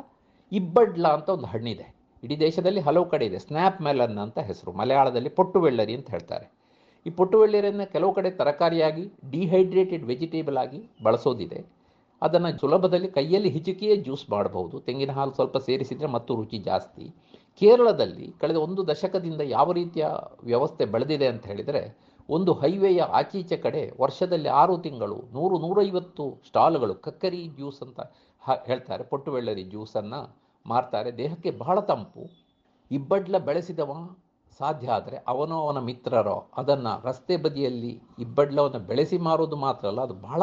ಇಬ್ಬಡ್ಲ ಅಂತ ಒಂದು ಹಣ್ಣಿದೆ ಇಡೀ ದೇಶದಲ್ಲಿ ಹಲವು ಕಡೆ ಇದೆ ಸ್ನ್ಯಾಪ್ ಮೆಲನ್ ಅಂತ ಹೆಸರು ಮಲಯಾಳದಲ್ಲಿ ಪೊಟ್ಟು ಬೆಳ್ಳರಿ ಅಂತ ಹೇಳ್ತಾರೆ ಈ ಪೊಟ್ಟು ಬೆಳ್ಳರಿಯನ್ನು ಕೆಲವು ಕಡೆ ತರಕಾರಿಯಾಗಿ ಡಿಹೈಡ್ರೇಟೆಡ್ ವೆಜಿಟೇಬಲ್ ಆಗಿ ಬಳಸೋದಿದೆ ಅದನ್ನು ಸುಲಭದಲ್ಲಿ ಕೈಯಲ್ಲಿ ಹಿಚುಕಿಯೇ ಜ್ಯೂಸ್ ಮಾಡಬಹುದು ತೆಂಗಿನ ಹಾಲು ಸ್ವಲ್ಪ ಸೇರಿಸಿದರೆ ಮತ್ತು ರುಚಿ ಜಾಸ್ತಿ ಕೇರಳದಲ್ಲಿ ಕಳೆದ ಒಂದು ದಶಕದಿಂದ ಯಾವ ರೀತಿಯ ವ್ಯವಸ್ಥೆ ಬೆಳೆದಿದೆ ಅಂತ ಹೇಳಿದರೆ ಒಂದು ಹೈವೇಯ ಆಚೀಚೆ ಕಡೆ ವರ್ಷದಲ್ಲಿ ಆರು ತಿಂಗಳು ನೂರು ನೂರೈವತ್ತು ಸ್ಟಾಲ್ಗಳು ಕಕ್ಕರಿ ಜ್ಯೂಸ್ ಅಂತ ಹ- ಹೇಳ್ತಾರೆ ಪೊಟ್ಟು ಬೆಳ್ಳರಿ ಜ್ಯೂಸನ್ನು ಮಾರ್ತಾರೆ ದೇಹಕ್ಕೆ ಬಹಳ ತಂಪು ಇಬ್ಬಡ್ಲ ಬೆಳೆಸಿದವ ಸಾಧ್ಯ ಆದರೆ ಅವನೋ ಅವನ ಮಿತ್ರರೋ ಅದನ್ನು ರಸ್ತೆ ಬದಿಯಲ್ಲಿ ಇಬ್ಬಡ್ಲವನ್ನು ಬೆಳೆಸಿ ಮಾರೋದು ಮಾತ್ರ ಅಲ್ಲ ಅದು ಬಹಳ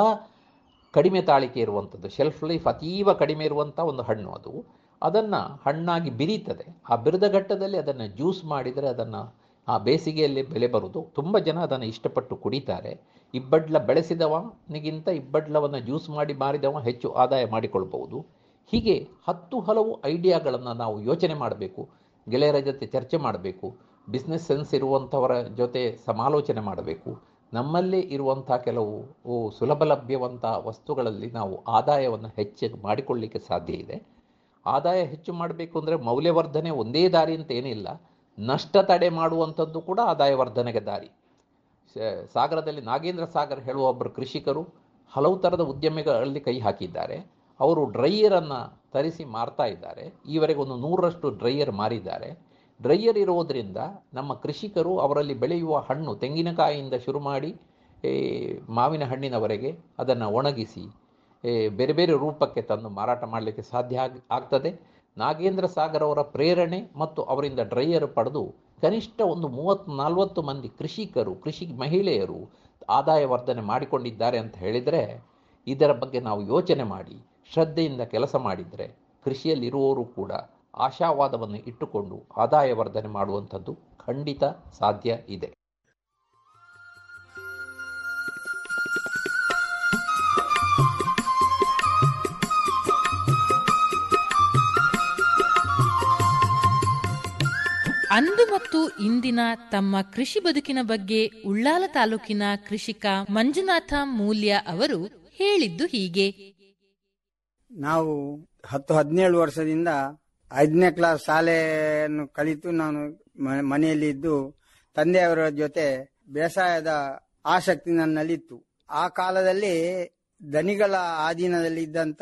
ಕಡಿಮೆ ತಾಳಿಕೆ ಇರುವಂಥದ್ದು ಶೆಲ್ಫ್ ಲೈಫ್ ಅತೀವ ಕಡಿಮೆ ಇರುವಂಥ ಒಂದು ಹಣ್ಣು ಅದು ಅದನ್ನು ಹಣ್ಣಾಗಿ ಬಿರೀತದೆ ಆ ಬಿರಿದ ಘಟ್ಟದಲ್ಲಿ ಅದನ್ನು ಜ್ಯೂಸ್ ಮಾಡಿದರೆ ಅದನ್ನು ಆ ಬೇಸಿಗೆಯಲ್ಲಿ ಬೆಲೆ ಬರುವುದು ತುಂಬ ಜನ ಅದನ್ನು ಇಷ್ಟಪಟ್ಟು ಕುಡಿತಾರೆ ಇಬ್ಬಡ್ಲ ಬೆಳೆಸಿದವನಿಗಿಂತ ಇಬ್ಬಡ್ಲವನ್ನು ಜ್ಯೂಸ್ ಮಾಡಿ ಮಾರಿದವ ಹೆಚ್ಚು ಆದಾಯ ಮಾಡಿಕೊಳ್ಬಹುದು ಹೀಗೆ ಹತ್ತು ಹಲವು ಐಡಿಯಾಗಳನ್ನು ನಾವು ಯೋಚನೆ ಮಾಡಬೇಕು ಗೆಳೆಯರ ಜೊತೆ ಚರ್ಚೆ ಮಾಡಬೇಕು ಬಿಸ್ನೆಸ್ ಸೆನ್ಸ್ ಇರುವಂಥವರ ಜೊತೆ ಸಮಾಲೋಚನೆ ಮಾಡಬೇಕು ನಮ್ಮಲ್ಲೇ ಇರುವಂಥ ಕೆಲವು ಓ, ಸುಲಭ ಲಭ್ಯವಂಥ ವಸ್ತುಗಳಲ್ಲಿ ನಾವು ಆದಾಯವನ್ನು ಹೆಚ್ಚು ಮಾಡಿಕೊಳ್ಳಿಕ್ಕೆ ಸಾಧ್ಯ ಇದೆ ಆದಾಯ ಹೆಚ್ಚು ಮಾಡಬೇಕು ಅಂದರೆ ಮೌಲ್ಯವರ್ಧನೆ ಒಂದೇ ದಾರಿ ಅಂತ ಏನಿಲ್ಲ ನಷ್ಟ ತಡೆ ಮಾಡುವಂಥದ್ದು ಕೂಡ ಆದಾಯ ವರ್ಧನೆಗೆ ದಾರಿ ಸ- ಸಾಗರದಲ್ಲಿ ನಾಗೇಂದ್ರ ಸಾಗರ್ ಹೇಳುವ ಒಬ್ಬರು ಕೃಷಿಕರು ಹಲವು ಥರದ ಉದ್ಯಮಿಗಳಲ್ಲಿ ಕೈ ಹಾಕಿದ್ದಾರೆ ಅವರು ಡ್ರೈಯರನ್ನು ತರಿಸಿ ಮಾರ್ತಾ ಇದ್ದಾರೆ ಈವರೆಗೆ ಒಂದು ನೂರರಷ್ಟು ಡ್ರೈಯರ್ ಮಾರಿದ್ದಾರೆ ಡ್ರೈಯರ್ ಇರೋದರಿಂದ ನಮ್ಮ ಕೃಷಿಕರು ಅವರಲ್ಲಿ ಬೆಳೆಯುವ ಹಣ್ಣು ತೆಂಗಿನಕಾಯಿಯಿಂದ ಶುರು ಮಾಡಿ ಏ, ಮಾವಿನ ಹಣ್ಣಿನವರೆಗೆ ಅದನ್ನು ಒಣಗಿಸಿ ಏ, ಬೇರೆ ಬೇರೆ ರೂಪಕ್ಕೆ ತಂದು ಮಾರಾಟ ಮಾಡಲಿಕ್ಕೆ ಸಾಧ್ಯ ಆಗ್ ಆಗ್ತದೆ ನಾಗೇಂದ್ರ ಸಾಗರ್ ಅವರ ಪ್ರೇರಣೆ ಮತ್ತು ಅವರಿಂದ ಡ್ರೈಯರ್ ಪಡೆದು ಕನಿಷ್ಠ ಒಂದು ಮೂವತ್ತು ನಲವತ್ತು ಮಂದಿ ಕೃಷಿಕರು ಕೃಷಿ ಮಹಿಳೆಯರು ಆದಾಯ ವರ್ಧನೆ ಮಾಡಿಕೊಂಡಿದ್ದಾರೆ ಅಂತ ಹೇಳಿದರೆ ಇದರ ಬಗ್ಗೆ ನಾವು ಯೋಚನೆ ಮಾಡಿ ಶ್ರದ್ಧೆಯಿಂದ ಕೆಲಸ ಮಾಡಿದರೆ ಕೃಷಿಯಲ್ಲಿರುವವರು ಕೂಡ ಆಶಾವಾದವನ್ನು ಇಟ್ಟುಕೊಂಡು ಆದಾಯ ವರ್ಧನೆ ಮಾಡುವಂಥದ್ದು ಖಂಡಿತ ಸಾಧ್ಯ ಇದೆ ಅಂದು ಮತ್ತು ಇಂದಿನ ತಮ್ಮ ಕೃಷಿ ಬದುಕಿನ ಬಗ್ಗೆ ಉಳ್ಳಾಲ ತಾಲೂಕಿನ ಕೃಷಿಕ ಮಂಜುನಾಥ ಮೂಲ್ಯ ಅವರು ಹೇಳಿದ್ದು ಹೀಗೆ ನಾವು ಹತ್ತು ಹದಿನೇಳು ವರ್ಷದಿಂದ ಐದನೇ ಕ್ಲಾಸ್ ಶಾಲೆಯನ್ನು ಕಲಿತು ನಾನು ಮ- ಮನೆಯಲ್ಲಿ ಇದ್ದು ತಂದೆಯವರ ಜೊತೆ ಬೇಸಾಯದ ಆಸಕ್ತಿ ನನ್ನಲ್ಲಿತ್ತು ಆ ಕಾಲದಲ್ಲಿ ದನಿಗಳ ಆಧೀನದಲ್ಲಿ ಇದ್ದಂತ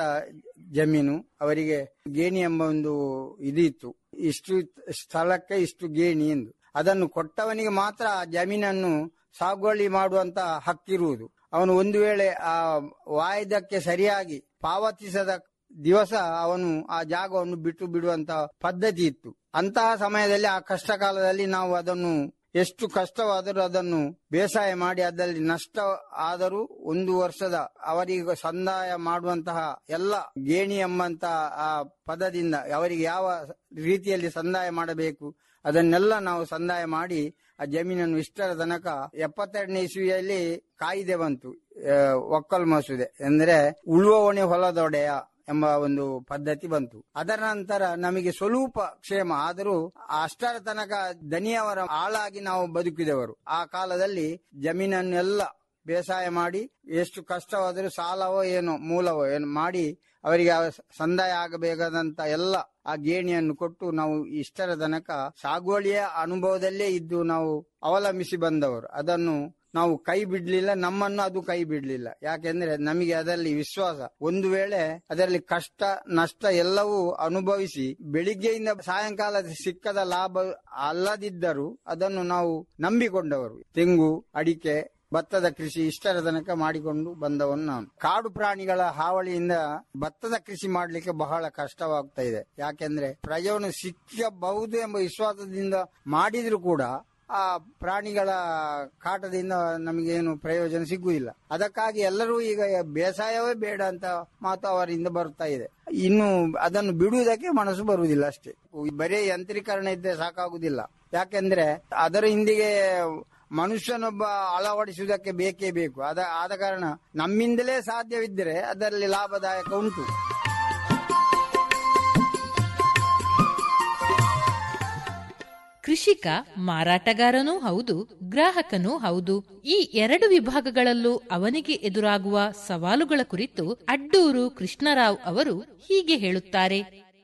ಜಮೀನು ಅವರಿಗೆ ಗೇಣಿ ಎಂಬ ಒಂದು ಇದು ಇತ್ತು ಇಷ್ಟು ಸ್ಥಳಕ್ಕೆ ಇಷ್ಟು ಗೇಣಿ ಎಂದು ಅದನ್ನು ಕೊಟ್ಟವನಿಗೆ ಮಾತ್ರ ಆ ಜಮೀನನ್ನು ಸಾಗುವಳಿ ಮಾಡುವಂತ ಹಕ್ಕಿರುವುದು ಅವನು ಒಂದು ವೇಳೆ ಆ ವಾಯ್ದಕ್ಕೆ ಸರಿಯಾಗಿ ಪಾವತಿಸದ ದಿವಸ ಅವನು ಆ ಜಾಗವನ್ನು ಬಿಟ್ಟು ಬಿಡುವಂತ ಪದ್ಧತಿ ಇತ್ತು ಅಂತಹ ಸಮಯದಲ್ಲಿ ಆ ಕಷ್ಟ ಕಾಲದಲ್ಲಿ ನಾವು ಅದನ್ನು ಎಷ್ಟು ಕಷ್ಟವಾದರೂ ಅದನ್ನು ಬೇಸಾಯ ಮಾಡಿ ಅದರಲ್ಲಿ ನಷ್ಟ ಆದರೂ ಒಂದು ವರ್ಷದ ಅವರಿಗೆ ಸಂದಾಯ ಮಾಡುವಂತಹ ಎಲ್ಲ ಗೇಣಿ ಎಂಬಂತ ಆ ಪದದಿಂದ ಅವರಿಗೆ ಯಾವ ರೀತಿಯಲ್ಲಿ ಸಂದಾಯ ಮಾಡಬೇಕು ಅದನ್ನೆಲ್ಲ ನಾವು ಸಂದಾಯ ಮಾಡಿ ಆ ಜಮೀನನ್ನು ಇಷ್ಟರ ತನಕ ಎಪ್ಪತ್ತೆರಡನೇ ಇಸ್ವಿಯಲ್ಲಿ ಕಾಯಿದೆ ಬಂತು ಆ, ಒಕ್ಕಲ್ ಮಸೂದೆ ಅಂದ್ರೆ ಉಳುವವಣೆ ಹೊಲದೊಡೆಯ ಎಂಬ ಒಂದು ಪದ್ಧತಿ ಬಂತು ಅದರ ನಂತರ ನಮಗೆ ಸ್ವರೂಪ ಕ್ಷೇಮ ಆದರೂ ಅಷ್ಟರ ತನಕ ದನಿಯವರ ಆಳಾಗಿ ನಾವು ಬದುಕಿದವರು ಆ ಕಾಲದಲ್ಲಿ ಜಮೀನನ್ನೆಲ್ಲ ಬೇಸಾಯ ಮಾಡಿ ಎಷ್ಟು ಕಷ್ಟವಾದರೂ ಸಾಲವೋ ಏನೋ ಮೂಲವೋ ಏನು ಮಾಡಿ ಅವರಿಗೆ ಆ ಸಂದಾಯ ಆಗಬೇಕಾದಂತ ಎಲ್ಲ ಆ ಗೇಣಿಯನ್ನು ಕೊಟ್ಟು ನಾವು ಇಷ್ಟರ ತನಕ ಸಾಗುವಳಿಯ ಅನುಭವದಲ್ಲೇ ಇದ್ದು ನಾವು ಅವಲಂಬಿಸಿ ಬಂದವರು ಅದನ್ನು ನಾವು ಕೈ ಬಿಡ್ಲಿಲ್ಲ ನಮ್ಮನ್ನು ಅದು ಕೈ ಬಿಡ್ಲಿಲ್ಲ ಯಾಕೆಂದ್ರೆ ನಮಗೆ ಅದರಲ್ಲಿ ವಿಶ್ವಾಸ ಒಂದು ವೇಳೆ ಅದರಲ್ಲಿ ಕಷ್ಟ ನಷ್ಟ ಎಲ್ಲವೂ ಅನುಭವಿಸಿ ಬೆಳಿಗ್ಗೆಯಿಂದ ಸಾಯಂಕಾಲ ಸಿಕ್ಕದ ಲಾಭ ಅಲ್ಲದಿದ್ದರೂ ಅದನ್ನು ನಾವು ನಂಬಿಕೊಂಡವರು ತೆಂಗು ಅಡಿಕೆ ಭತ್ತದ ಕೃಷಿ ಇಷ್ಟರ ತನಕ ಮಾಡಿಕೊಂಡು ಬಂದವನು ನಾನು ಕಾಡು ಪ್ರಾಣಿಗಳ ಹಾವಳಿಯಿಂದ ಭತ್ತದ ಕೃಷಿ ಮಾಡಲಿಕ್ಕೆ ಬಹಳ ಕಷ್ಟವಾಗ್ತಾ ಇದೆ ಯಾಕೆಂದ್ರೆ ಪ್ರಯೋಜನ ಸಿಕ್ಕಬಹುದು ಎಂಬ ವಿಶ್ವಾಸದಿಂದ ಮಾಡಿದ್ರು ಕೂಡ ಆ ಪ್ರಾಣಿಗಳ ಕಾಟದಿಂದ ನಮಗೇನು ಪ್ರಯೋಜನ ಸಿಗುವುದಿಲ್ಲ ಅದಕ್ಕಾಗಿ ಎಲ್ಲರೂ ಈಗ ಬೇಸಾಯವೇ ಬೇಡ ಅಂತ ಮಾತು ಅವರಿಂದ ಬರ್ತಾ ಇದೆ ಇನ್ನು ಅದನ್ನು ಬಿಡುವುದಕ್ಕೆ ಮನಸ್ಸು ಬರುವುದಿಲ್ಲ ಅಷ್ಟೇ ಬರೀ ಯಂತ್ರೀಕರಣ ಇದ್ದರೆ ಸಾಕಾಗುದಿಲ್ಲ ಯಾಕೆಂದ್ರೆ ಅದರ ಹಿಂದಿಗೆ ಮನುಷ್ಯನೊಬ್ಬ ಅಳವಡಿಸುವುದಕ್ಕೆ ಬೇಕೇ ಬೇಕು ಅದ ಆದ ಕಾರಣ ನಮ್ಮಿಂದಲೇ ಸಾಧ್ಯವಿದ್ದರೆ ಅದರಲ್ಲಿ ಲಾಭದಾಯಕ ಉಂಟು ಕೃಷಿಕ ಮಾರಾಟಗಾರನೂ ಹೌದು ಗ್ರಾಹಕನೂ ಹೌದು ಈ ಎರಡು ವಿಭಾಗಗಳಲ್ಲೂ ಅವನಿಗೆ ಎದುರಾಗುವ ಸವಾಲುಗಳ ಕುರಿತು ಅಡ್ಡೂರು ಕೃಷ್ಣರಾವ್ ಅವರು ಹೀಗೆ ಹೇಳುತ್ತಾರೆ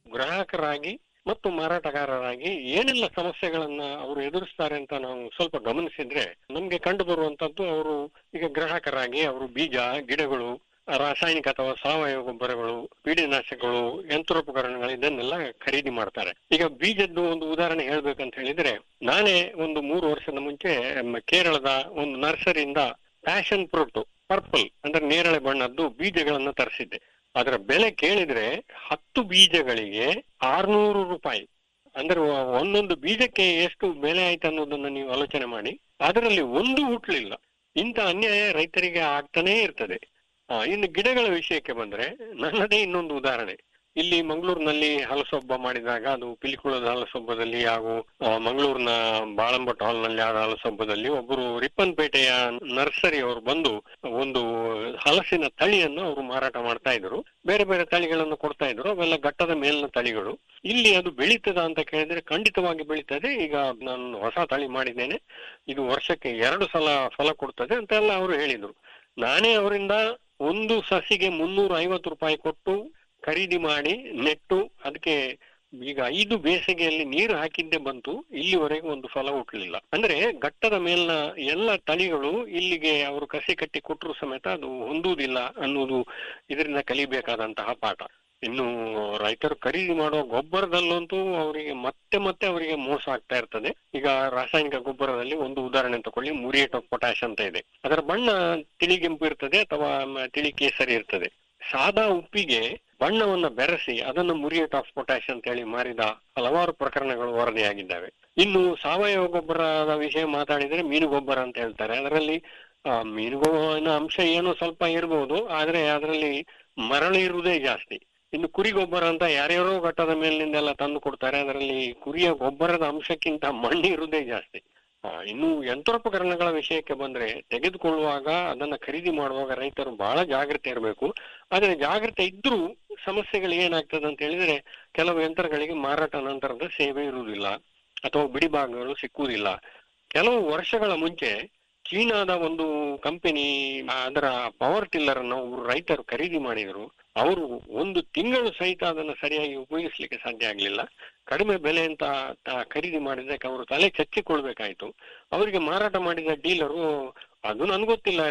ಗ್ರಾಹಕರಾಗಿ ಮತ್ತು ಮಾರಾಟಗಾರರಾಗಿ ಏನೆಲ್ಲ ಸಮಸ್ಯೆಗಳನ್ನ ಅವರು ಎದುರಿಸ್ತಾರೆ ಅಂತ ನಾವು ಸ್ವಲ್ಪ ಗಮನಿಸಿದ್ರೆ ನಮ್ಗೆ ಕಂಡು ಬರುವಂತದ್ದು ಅವರು ಈಗ ಗ್ರಾಹಕರಾಗಿ ಅವರು ಬೀಜ ಗಿಡಗಳು ರಾಸಾಯನಿಕ ಅಥವಾ ಸಾವಯವ ಗೊಬ್ಬರಗಳು ಕೀಟನಾಶಕಗಳು ಯಂತ್ರೋಪಕರಣಗಳು ಇದನ್ನೆಲ್ಲ ಖರೀದಿ ಮಾಡ್ತಾರೆ ಈಗ ಬೀಜದ್ದು ಒಂದು ಉದಾಹರಣೆ ಹೇಳ್ಬೇಕಂತ ಹೇಳಿದ್ರೆ ನಾನೇ ಒಂದು ಮೂರು ವರ್ಷದ ಮುಂಚೆ ಮ್, ಕೇರಳದ ಒಂದು ನರ್ಸರಿಯಿಂದ ಪ್ಯಾಷನ್ ಫ್ರೂಟ್ ಪರ್ಪಲ್ ಅಂದ್ರೆ ನೇರಳೆ ಬಣ್ಣದ್ದು ಬೀಜಗಳನ್ನ ತರಿಸಿದ್ದೆ ಅದರ ಬೆಲೆ ಕೇಳಿದ್ರೆ ಹತ್ತು ಬೀಜಗಳಿಗೆ ಆರ್ನೂರು ರೂಪಾಯಿ ಅಂದ್ರೆ ಒ- ಒಂದೊಂದು ಬೀಜಕ್ಕೆ ಎಷ್ಟು ಬೆಲೆ ಆಯ್ತು ಅನ್ನೋದನ್ನ ನೀವು ಆಲೋಚನೆ ಮಾಡಿ ಅದರಲ್ಲಿ ಒಂದು ಹುಟ್ಲಿಲ್ಲ ಇಂಥ ಅನ್ಯಾಯ ರೈತರಿಗೆ ಆಗ್ತಾನೇ ಇರ್ತದೆ ಆ, ಇನ್ನು ಗಿಡಗಳ ವಿಷಯಕ್ಕೆ ಬಂದ್ರೆ ನನ್ನದೇ ಇನ್ನೊಂದು ಉದಾಹರಣೆ ಇಲ್ಲಿ ಮಂಗಳೂರಿನಲ್ಲಿ ಹಲಸೊಬ್ಬ ಮಾಡಿದಾಗ ಅದು ಪಿಲಿಕುಳದ ಹಲಸೊಬ್ಬದಲ್ಲಿ ಹಾಗೂ ಆ, ಮಂಗಳೂರಿನ ಬಾಳಂಬಟ್ ಹಾಲ್ ನಲ್ಲಿ ಆದ ಹಲಸೊಬ್ಬದಲ್ಲಿ ಒಬ್ಬರು ರಿಪ್ಪನ್ಪೇಟೆಯ ನರ್ಸರಿ ಅವರು ಬಂದು ಒಂದು ಹಲಸಿನ ತಳಿಯನ್ನು ಅವರು ಮಾರಾಟ ಮಾಡ್ತಾ ಇದ್ರು ಬೇರೆ ಬೇರೆ ತಳಿಗಳನ್ನು ಕೊಡ್ತಾ ಇದ್ರು ಅವೆಲ್ಲ ಘಟ್ಟದ ಮೇಲಿನ ತಳಿಗಳು ಇಲ್ಲಿ ಅದು ಬೆಳೀತದ ಅಂತ ಕೇಳಿದ್ರೆ ಖಂಡಿತವಾಗಿ ಬೆಳೀತದೆ ಈಗ ನಾನು ಹೊಸ ತಳಿ ಮಾಡಿದ್ದೇನೆ ಇದು ವರ್ಷಕ್ಕೆ ಎರಡು ಸಲ ಫಲ ಕೊಡ್ತದೆ ಅಂತೆಲ್ಲ ಅವರು ಹೇಳಿದ್ರು ನಾನೇ ಅವರಿಂದ ಒಂದು ಸಸಿಗೆ ಮುನ್ನೂರ ಐವತ್ತು ರೂಪಾಯಿ ಕೊಟ್ಟು ಖರೀದಿ ಮಾಡಿ ನೆಟ್ಟು ಅದಕ್ಕೆ ಈಗ ಐದು ಬೇಸಿಗೆಯಲ್ಲಿ ನೀರು ಹಾಕಿದ್ದೇ ಬಂತು ಇಲ್ಲಿವರೆಗೆ ಒಂದು ಫಲ ಹುಟ್ಟಲಿಲ್ಲ ಅಂದ್ರೆ ಘಟ್ಟದ ಮೇಲಿನ ಎಲ್ಲ ತಳಿಗಳು ಇಲ್ಲಿಗೆ ಅವರು ಕಸಿ ಕಟ್ಟಿ ಕೊಟ್ಟರು ಸಮೇತ ಅದು ಹೊಂದುವುದಿಲ್ಲ ಅನ್ನೋದು ಇದರಿಂದ ಕಲಿಬೇಕಾದಂತಹ ಪಾಠ ಇನ್ನು ರೈತರು ಖರೀದಿ ಮಾಡುವ ಗೊಬ್ಬರದಲ್ಲಂತೂ ಅವರಿಗೆ ಮತ್ತೆ ಮತ್ತೆ ಅವರಿಗೆ ಮೋಸ ಆಗ್ತಾ ಇರ್ತದೆ ಈಗ ರಾಸಾಯನಿಕ ಗೊಬ್ಬರದಲ್ಲಿ ಒಂದು ಉದಾಹರಣೆ ತಕೊಳ್ಳಿ ಮುರಿಯೇಟ್ ಆಫ್ ಪೊಟ್ಯಾಶ್ ಅಂತ ಇದೆ ಅದರ ಬಣ್ಣ ತಿಳಿಗೆಂಪು ಇರ್ತದೆ ಅಥವಾ ಮ- ತಿಳಿ ಕೇಸರಿ ಇರ್ತದೆ ಸಾದಾ ಉಪ್ಪಿಗೆ ಬಣ್ಣವನ್ನ ಬೆರೆಸಿ ಅದನ್ನು ಮುರಿಯೇಟ್ ಆಫ್ ಪೊಟ್ಯಾಶ್ ಅಂತ ಹೇಳಿ ಮಾರಿದ ಹಲವಾರು ಪ್ರಕರಣಗಳು ವರದಿಯಾಗಿದ್ದಾವೆ ಇನ್ನು ಸಾವಯವ ಗೊಬ್ಬರದ ವಿಷಯ ಮಾತಾಡಿದ್ರೆ ಮೀನು ಗೊಬ್ಬರ ಅಂತ ಹೇಳ್ತಾರೆ ಅದರಲ್ಲಿ ಆ, ಮೀನುಗೊಬ್ಬರನ ಅಂಶ ಏನೋ ಸ್ವಲ್ಪ ಇರಬಹುದು ಆದ್ರೆ ಅದರಲ್ಲಿ ಮರಳು ಇರುವುದೇ ಜಾಸ್ತಿ ಇನ್ನು ಕುರಿ ಗೊಬ್ಬರ ಅಂತ ಯಾರ್ಯಾರೋ ಘಟ್ಟದ ಮೇಲಿನಿಂದೆಲ್ಲ ತಂದು ಕೊಡ್ತಾರೆ ಅದರಲ್ಲಿ ಕುರಿಯ ಗೊಬ್ಬರದ ಅಂಶಕ್ಕಿಂತ ಮಣ್ಣು ಇರುವುದೇ ಜಾಸ್ತಿ ಆ, ಇನ್ನು ಯಂತ್ರೋಪಕರಣಗಳ ವಿಷಯಕ್ಕೆ ಬಂದ್ರೆ ತೆಗೆದುಕೊಳ್ಳುವಾಗ ಅದನ್ನ ಖರೀದಿ ಮಾಡುವಾಗ ರೈತರು ಬಹಳ ಜಾಗ್ರತೆ ಇರಬೇಕು ಆದ್ರೆ ಜಾಗ್ರತೆ ಇದ್ರೂ ಸಮಸ್ಯೆಗಳು ಏನಾಗ್ತದೆ ಅಂತ ಹೇಳಿದ್ರೆ ಕೆಲವು ಯಂತ್ರಗಳಿಗೆ ಮಾರಾಟ ನಂತರದ ಸೇವೆ ಇರುವುದಿಲ್ಲ ಅಥವಾ ಬಿಡಿ ಭಾಗಗಳು ಸಿಕ್ಕುವುದಿಲ್ಲ ಕೆಲವು ವರ್ಷಗಳ ಮುಂಚೆ ಚೀನಾದ ಒಂದು ಕಂಪನಿ ಅದರ ಪವರ್ ಟಿಲ್ಲರ್ ಅನ್ನು ಒಬ್ರು ರೈತರು ಖರೀದಿ ಮಾಡಿದ್ರು ಅವರು ಒಂದು ತಿಂಗಳು ಸಹಿತ ಅದನ್ನು ಸರಿಯಾಗಿ ಉಪಯೋಗಿಸ್ಲಿಕ್ಕೆ ಸಾಧ್ಯ ಆಗ್ಲಿಲ್ಲ ಕಡಿಮೆ ಬೆಲೆ ಅಂತ ತ- ಖರೀದಿ ಮಾಡಿದ್ದಕ್ಕೆ ಅವರು ತಲೆ ಚಚ್ಚಿಕೊಳ್ಬೇಕಾಯ್ತು ಅವರಿಗೆ ಮಾರಾಟ ಮಾಡಿದ ಡೀಲರು ಅದು ನನ್ಗೊತ್ತಿಲ್ಲ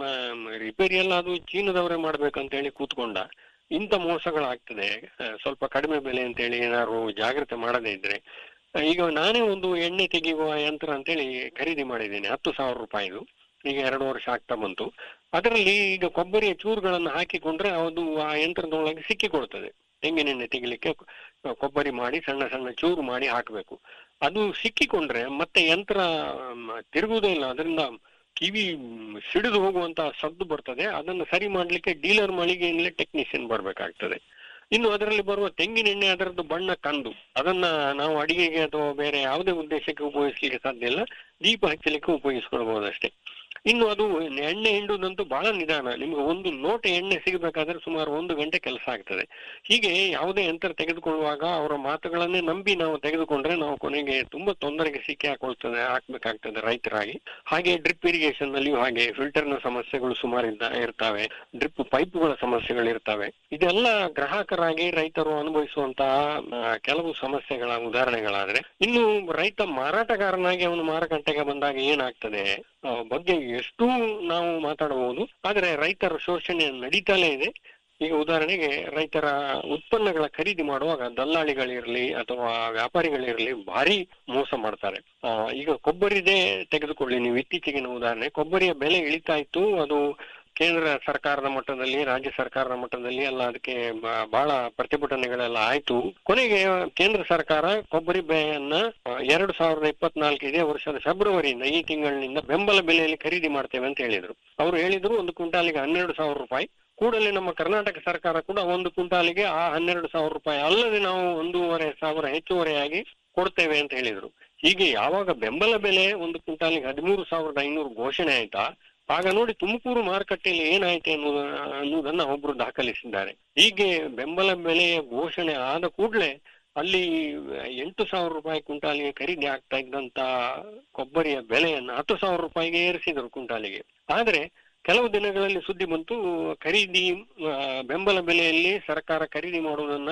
ರಿಪೇರಿ ಎಲ್ಲ ಅದು ಚೀನಾದವರೇ ಮಾಡ್ಬೇಕಂತ ಹೇಳಿ ಕೂತ್ಕೊಂಡ ಇಂಥ ಮೋಸಗಳಾಗ್ತದೆ ಆ, ಸ್ವಲ್ಪ ಕಡಿಮೆ ಬೆಲೆ ಅಂತ ಹೇಳಿ ಏನಾದ್ರು ಜಾಗ್ರತೆ ಮಾಡದೇ ಇದ್ರೆ ಆ, ಈಗ ನಾನೇ ಒಂದು ಎಣ್ಣೆ ತೆಗೆಯುವ ಯಂತ್ರ ಅಂತೇಳಿ ಖರೀದಿ ಮಾಡಿದ್ದೇನೆ ಹತ್ತು ಸಾವಿರ ರೂಪಾಯಿದು ಈಗ ಎರಡು ವರ್ಷ ಆಗ್ತಾ ಬಂತು ಅದರಲ್ಲಿ ಈಗ ಕೊಬ್ಬರಿಯ ಚೂರುಗಳನ್ನು ಹಾಕಿಕೊಂಡ್ರೆ ಅದು ಆ ಯಂತ್ರದೊಳಗೆ ಸಿಕ್ಕಿಕೊಳ್ತದೆ ತೆಂಗಿನೆಣ್ಣೆ ತೆಗಿಲಿಕ್ಕೆ ಕೊ- ಕೊಬ್ಬರಿ ಮಾಡಿ ಸಣ್ಣ ಸಣ್ಣ ಚೂರು ಮಾಡಿ ಹಾಕಬೇಕು ಅದು ಸಿಕ್ಕಿಕೊಂಡ್ರೆ ಮತ್ತೆ ಯಂತ್ರ ಮ್, ತಿರುಗುವುದೇ ಇಲ್ಲ ಅದರಿಂದ ಕಿವಿ ಮ್, ಸಿಡಿದು ಹೋಗುವಂತ ಸದ್ದು ಬರ್ತದೆ ಅದನ್ನು ಸರಿ ಮಾಡ್ಲಿಕ್ಕೆ ಡೀಲರ್ ಮಳಿಗೆಯಿಂದಲೇ ಟೆಕ್ನಿಷಿಯನ್ ಬರ್ಬೇಕಾಗ್ತದೆ ಇನ್ನು ಅದರಲ್ಲಿ ಬರುವ ತೆಂಗಿನೆಣ್ಣೆ ಅದರದ್ದು ಬಣ್ಣ ಕಂದು ಅದನ್ನ ನಾವು ಅಡಿಗೆಗೆ ಅಥವಾ ಬೇರೆ ಯಾವುದೇ ಉದ್ದೇಶಕ್ಕೆ ಉಪಯೋಗಿಸ್ಲಿಕ್ಕೆ ಸಾಧ್ಯ ಇಲ್ಲ ದೀಪ ಹಚ್ಚಲಿಕ್ಕೆ ಉಪಯೋಗಿಸ್ಕೊಳ್ಬಹುದಷ್ಟೇ ಇನ್ನು ಅದು ಎಣ್ಣೆ ಹಿಂಡುದಂತೂ ಬಹಳ ನಿಧಾನ ನಿಮ್ಗೆ ಒಂದು ಲೋಟ ಎಣ್ಣೆ ಸಿಗಬೇಕಾದ್ರೆ ಸುಮಾರು ಒಂದು ಗಂಟೆ ಕೆಲಸ ಆಗ್ತದೆ ಹೀಗೆ ಯಾವುದೇ ಯಂತ್ರ ತೆಗೆದುಕೊಳ್ಳುವಾಗ ಅವರ ಮಾತುಗಳನ್ನೇ ನಂಬಿ ನಾವು ತೆಗೆದುಕೊಂಡ್ರೆ ನಾವು ಕೊನೆಗೆ ತುಂಬಾ ತೊಂದರೆಗೆ ಸಿಕ್ಕಿ ಹಾಕೊಳ್ತದೆ ಹಾಕ್ಬೇಕಾಗ್ತದೆ ರೈತರಾಗಿ ಹಾಗೆ ಡ್ರಿಪ್ ಇರಿಗೇಷನ್ ನಲ್ಲಿಯೂ ಹಾಗೆ ಫಿಲ್ಟರ್ ನ ಸಮಸ್ಯೆಗಳು ಸುಮಾರು ಇದ್ದ- ಇರ್ತವೆ ಡ್ರಿಪ್ ಪೈಪ್ಗಳ ಸಮಸ್ಯೆಗಳು ಇರ್ತವೆ ಇದೆಲ್ಲ ಗ್ರಾಹಕರಾಗಿ ರೈತರು ಅನುಭವಿಸುವಂತಹ ಆ, ಕೆಲವು ಸಮಸ್ಯೆಗಳ ಉದಾಹರಣೆಗಳಾದ್ರೆ ಇನ್ನು ರೈತ ಮಾರಾಟಗಾರನಾಗಿ ಅವನು ಮಾರುಕಟ್ಟೆಗೆ ಬಂದಾಗ ಏನಾಗ್ತದೆ ಆ, ಬಗ್ಗೆ ಎಷ್ಟು ನಾವು ಮಾತಾಡಬಹುದು ಆದ್ರೆ ರೈತರ ಶೋಷಣೆ ನಡೀತಾನೆ ಇದೆ ಈಗ ಉದಾಹರಣೆಗೆ ರೈತರ ಉತ್ಪನ್ನಗಳ ಖರೀದಿ ಮಾಡುವಾಗ ದಲ್ಲಾಳಿಗಳಿರ್ಲಿ ಅಥವಾ ವ್ಯಾಪಾರಿಗಳಿರ್ಲಿ ಭಾರಿ ಮೋಸ ಮಾಡ್ತಾರೆ ಆ, ಈಗ ಕೊಬ್ಬರಿದೇ ತೆಗೆದುಕೊಳ್ಳಿ ನೀವು ಇತ್ತೀಚೆಗಿನ ಉದಾಹರಣೆ ಕೊಬ್ಬರಿಯ ಬೆಲೆ ಇಳಿತಾ ಇತ್ತು ಅದು ಕೇಂದ್ರ ಸರ್ಕಾರದ ಮಟ್ಟದಲ್ಲಿ ರಾಜ್ಯ ಸರ್ಕಾರದ ಮಟ್ಟದಲ್ಲಿ ಎಲ್ಲ ಅದಕ್ಕೆ ಬ- ಬಹಳ ಪ್ರತಿಭಟನೆಗಳೆಲ್ಲ ಆಯ್ತು ಕೊನೆಗೆ ಕೇಂದ್ರ ಸರ್ಕಾರ ಕೊಬ್ಬರಿ ಬೆಳೆಯನ್ನ ಆ, ಎರಡು ಸಾವಿರದ ಇಪ್ಪತ್ನಾಲ್ಕು ಇದೇ ವರ್ಷದ ಫೆಬ್ರವರಿಯಿಂದ ಈ ತಿಂಗಳಿನಿಂದ ಬೆಂಬಲ ಬೆಲೆಯಲ್ಲಿ ಖರೀದಿ ಮಾಡ್ತೇವೆ ಅಂತ ಹೇಳಿದ್ರು ಅವರು ಹೇಳಿದ್ರು ಒಂದು ಕ್ವಿಂಟಾಲಿಗೆ ಹನ್ನೆರಡು ಸಾವಿರ ರೂಪಾಯಿ ಕೂಡಲೇ ನಮ್ಮ ಕರ್ನಾಟಕ ಸರ್ಕಾರ ಕೂಡ ಒಂದು ಕ್ವಿಂಟಾಲಿಗೆ ಆ ಹನ್ನೆರಡು ಸಾವಿರ ರೂಪಾಯಿ ಅಲ್ಲದೆ ನಾವು ಒಂದೂವರೆ ಸಾವಿರ ಹೆಚ್ಚುವರಿಯಾಗಿ ಕೊಡ್ತೇವೆ ಅಂತ ಹೇಳಿದ್ರು ಹೀಗೆ ಯಾವಾಗ ಬೆಂಬಲ ಬೆಲೆ ಒಂದು ಕ್ವಿಂಟಾಲಿಗೆ ಹದಿಮೂರು ಸಾವಿರದ ಐನೂರು ಘೋಷಣೆ ಆಯ್ತಾ ಆಗ ನೋಡಿ ತುಮಕೂರು ಮಾರುಕಟ್ಟೆಯಲ್ಲಿ ಏನಾಯ್ತು ಅನ್ನೋದ ಅನ್ನೋದನ್ನ ಒಬ್ರು ದಾಖಲಿಸಿದ್ದಾರೆ ಹೀಗೆ ಬೆಂಬಲ ಬೆಲೆಯ ಘೋಷಣೆ ಆದ ಕೂಡಲೇ ಅಲ್ಲಿ ಎಂಟು ಸಾವಿರ ರೂಪಾಯಿ ಕ್ವಿಂಟಾಲಿಗೆ ಖರೀದಿ ಆಗ್ತಾ ಇದ್ದಂತ ಕೊಬ್ಬರಿಯ ಬೆಲೆಯನ್ನ ಹತ್ತು ಸಾವಿರ ರೂಪಾಯಿಗೆ ಏರಿಸಿದರು ಕ್ವಿಂಟಾಲಿಗೆ ಆದ್ರೆ ಕೆಲವು ದಿನಗಳಲ್ಲಿ ಸುದ್ದಿ ಬಂತು ಖರೀದಿ ಆ, ಬೆಂಬಲ ಬೆಲೆಯಲ್ಲಿ ಸರ್ಕಾರ ಖರೀದಿ ಮಾಡುವುದನ್ನ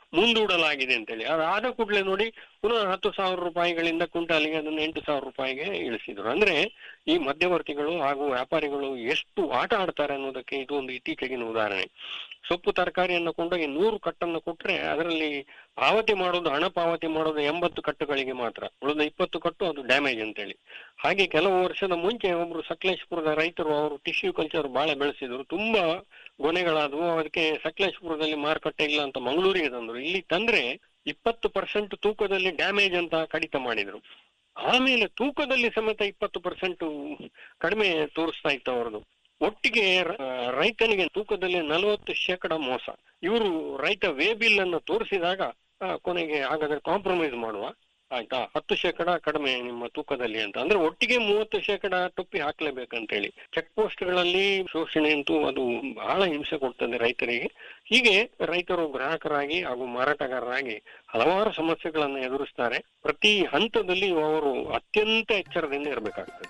ಮುಂದೂಡಲಾಗಿದೆ ಅಂತೇಳಿ ಅದಾದ ಕೂಡಲೇ ನೋಡಿ ಪುನಃ ಹತ್ತು ಸಾವಿರ ರೂಪಾಯಿಗಳಿಂದ ಕ್ವಿಂಟಾಲಿಗೆ ಅದನ್ನು ಎಂಟು ಸಾವಿರ ರೂಪಾಯಿಗೆ ಇಳಿಸಿದ್ರು ಅಂದ್ರೆ ಈ ಮಧ್ಯವರ್ತಿಗಳು ಹಾಗೂ ವ್ಯಾಪಾರಿಗಳು ಎಷ್ಟು ಆಟ ಆಡ್ತಾರೆ ಅನ್ನೋದಕ್ಕೆ ಇದು ಒಂದು ಇತ್ತೀಚೆಗಿನ ಉದಾಹರಣೆ ಸೊಪ್ಪು ತರಕಾರಿಯನ್ನು ಕೊಂಡೋಗಿ ನೂರು ಕಟ್ಟನ್ನು ಕೊಟ್ರೆ ಅದರಲ್ಲಿ ಪಾವತಿ ಮಾಡೋದು ಹಣ ಪಾವತಿ ಮಾಡೋದು ಎಂಬತ್ತು ಕಟ್ಟುಗಳಿಗೆ ಮಾತ್ರ ಉಳಿದ ಇಪ್ಪತ್ತು ಕಟ್ಟು ಅದು ಡ್ಯಾಮೇಜ್ ಅಂತೇಳಿ ಹಾಗೆ ಕೆಲವು ವರ್ಷದ ಮುಂಚೆ ಒಬ್ರು ಸಕಲೇಶ್ಪುರದ ರೈತರು ಅವರು ಟಿಶ್ಯೂ ಕಲ್ಚರ್ ಬಾಳೆ ಬೆಳೆಸಿದ್ರು ತುಂಬಾ ಗೊನೆಗಳಾದವು ಅದಕ್ಕೆ ಸಕಲೇಶ್ಪುರದಲ್ಲಿ ಮಾರುಕಟ್ಟೆ ಇಲ್ಲ ಅಂತ ಮಂಗಳೂರಿಗೆ ತಂದ್ರು ಇಲ್ಲಿ ತಂದ್ರೆ ಇಪ್ಪತ್ತು ಪರ್ಸೆಂಟ್ ತೂಕದಲ್ಲಿ ಡ್ಯಾಮೇಜ್ ಅಂತ ಕಡಿತ ಮಾಡಿದ್ರು ಆಮೇಲೆ ತೂಕದಲ್ಲಿ ಸಮೇತ ಇಪ್ಪತ್ತು ಪರ್ಸೆಂಟ್ ಕಡಿಮೆ ತೋರಿಸ್ತಾ ಇತ್ತು ಅವರದು ಒಟ್ಟಿಗೆ ರ- ರೈತನಿಗೆ ತೂಕದಲ್ಲಿ ನಲವತ್ತು ಶೇಕಡ ಮೋಸ ಇವರು ರೈತ ವೇ ಬಿಲ್ ಅನ್ನು ತೋರಿಸಿದಾಗ ಆ, ಕೊನೆಗೆ ಹಾಗಾದ್ರೆ ಕಾಂಪ್ರಮೈಸ್ ಮಾಡುವ ಆಯ್ತಾ ಹತ್ತು ಶೇಕಡ ಕಡಿಮೆ ನಿಮ್ಮ ತೂಕದಲ್ಲಿ ಅಂತ ಅಂದ್ರೆ ಒಟ್ಟಿಗೆ ಮೂವತ್ತು ಶೇಕಡ ಟೊಪ್ಪಿ ಹಾಕ್ಲೇಬೇಕಂತೇಳಿ ಚೆಕ್ ಪೋಸ್ಟ್ ಗಳಲ್ಲಿ ಶೋಷಣೆ ಅಂತೂ ಅದು ಬಹಳ ಹಿಂಸೆ ಕೊಡ್ತದೆ ರೈತರಿಗೆ ಹೀಗೆ ರೈತರು ಗ್ರಾಹಕರಾಗಿ ಹಾಗೂ ಮಾರಾಟಗಾರರಾಗಿ ಹಲವಾರು ಸಮಸ್ಯೆಗಳನ್ನು ಎದುರಿಸ್ತಾರೆ ಪ್ರತಿ ಹಂತದಲ್ಲಿ ಅವರು ಅತ್ಯಂತ ಎಚ್ಚರದಿಂದ ಇರಬೇಕಾಗ್ತದೆ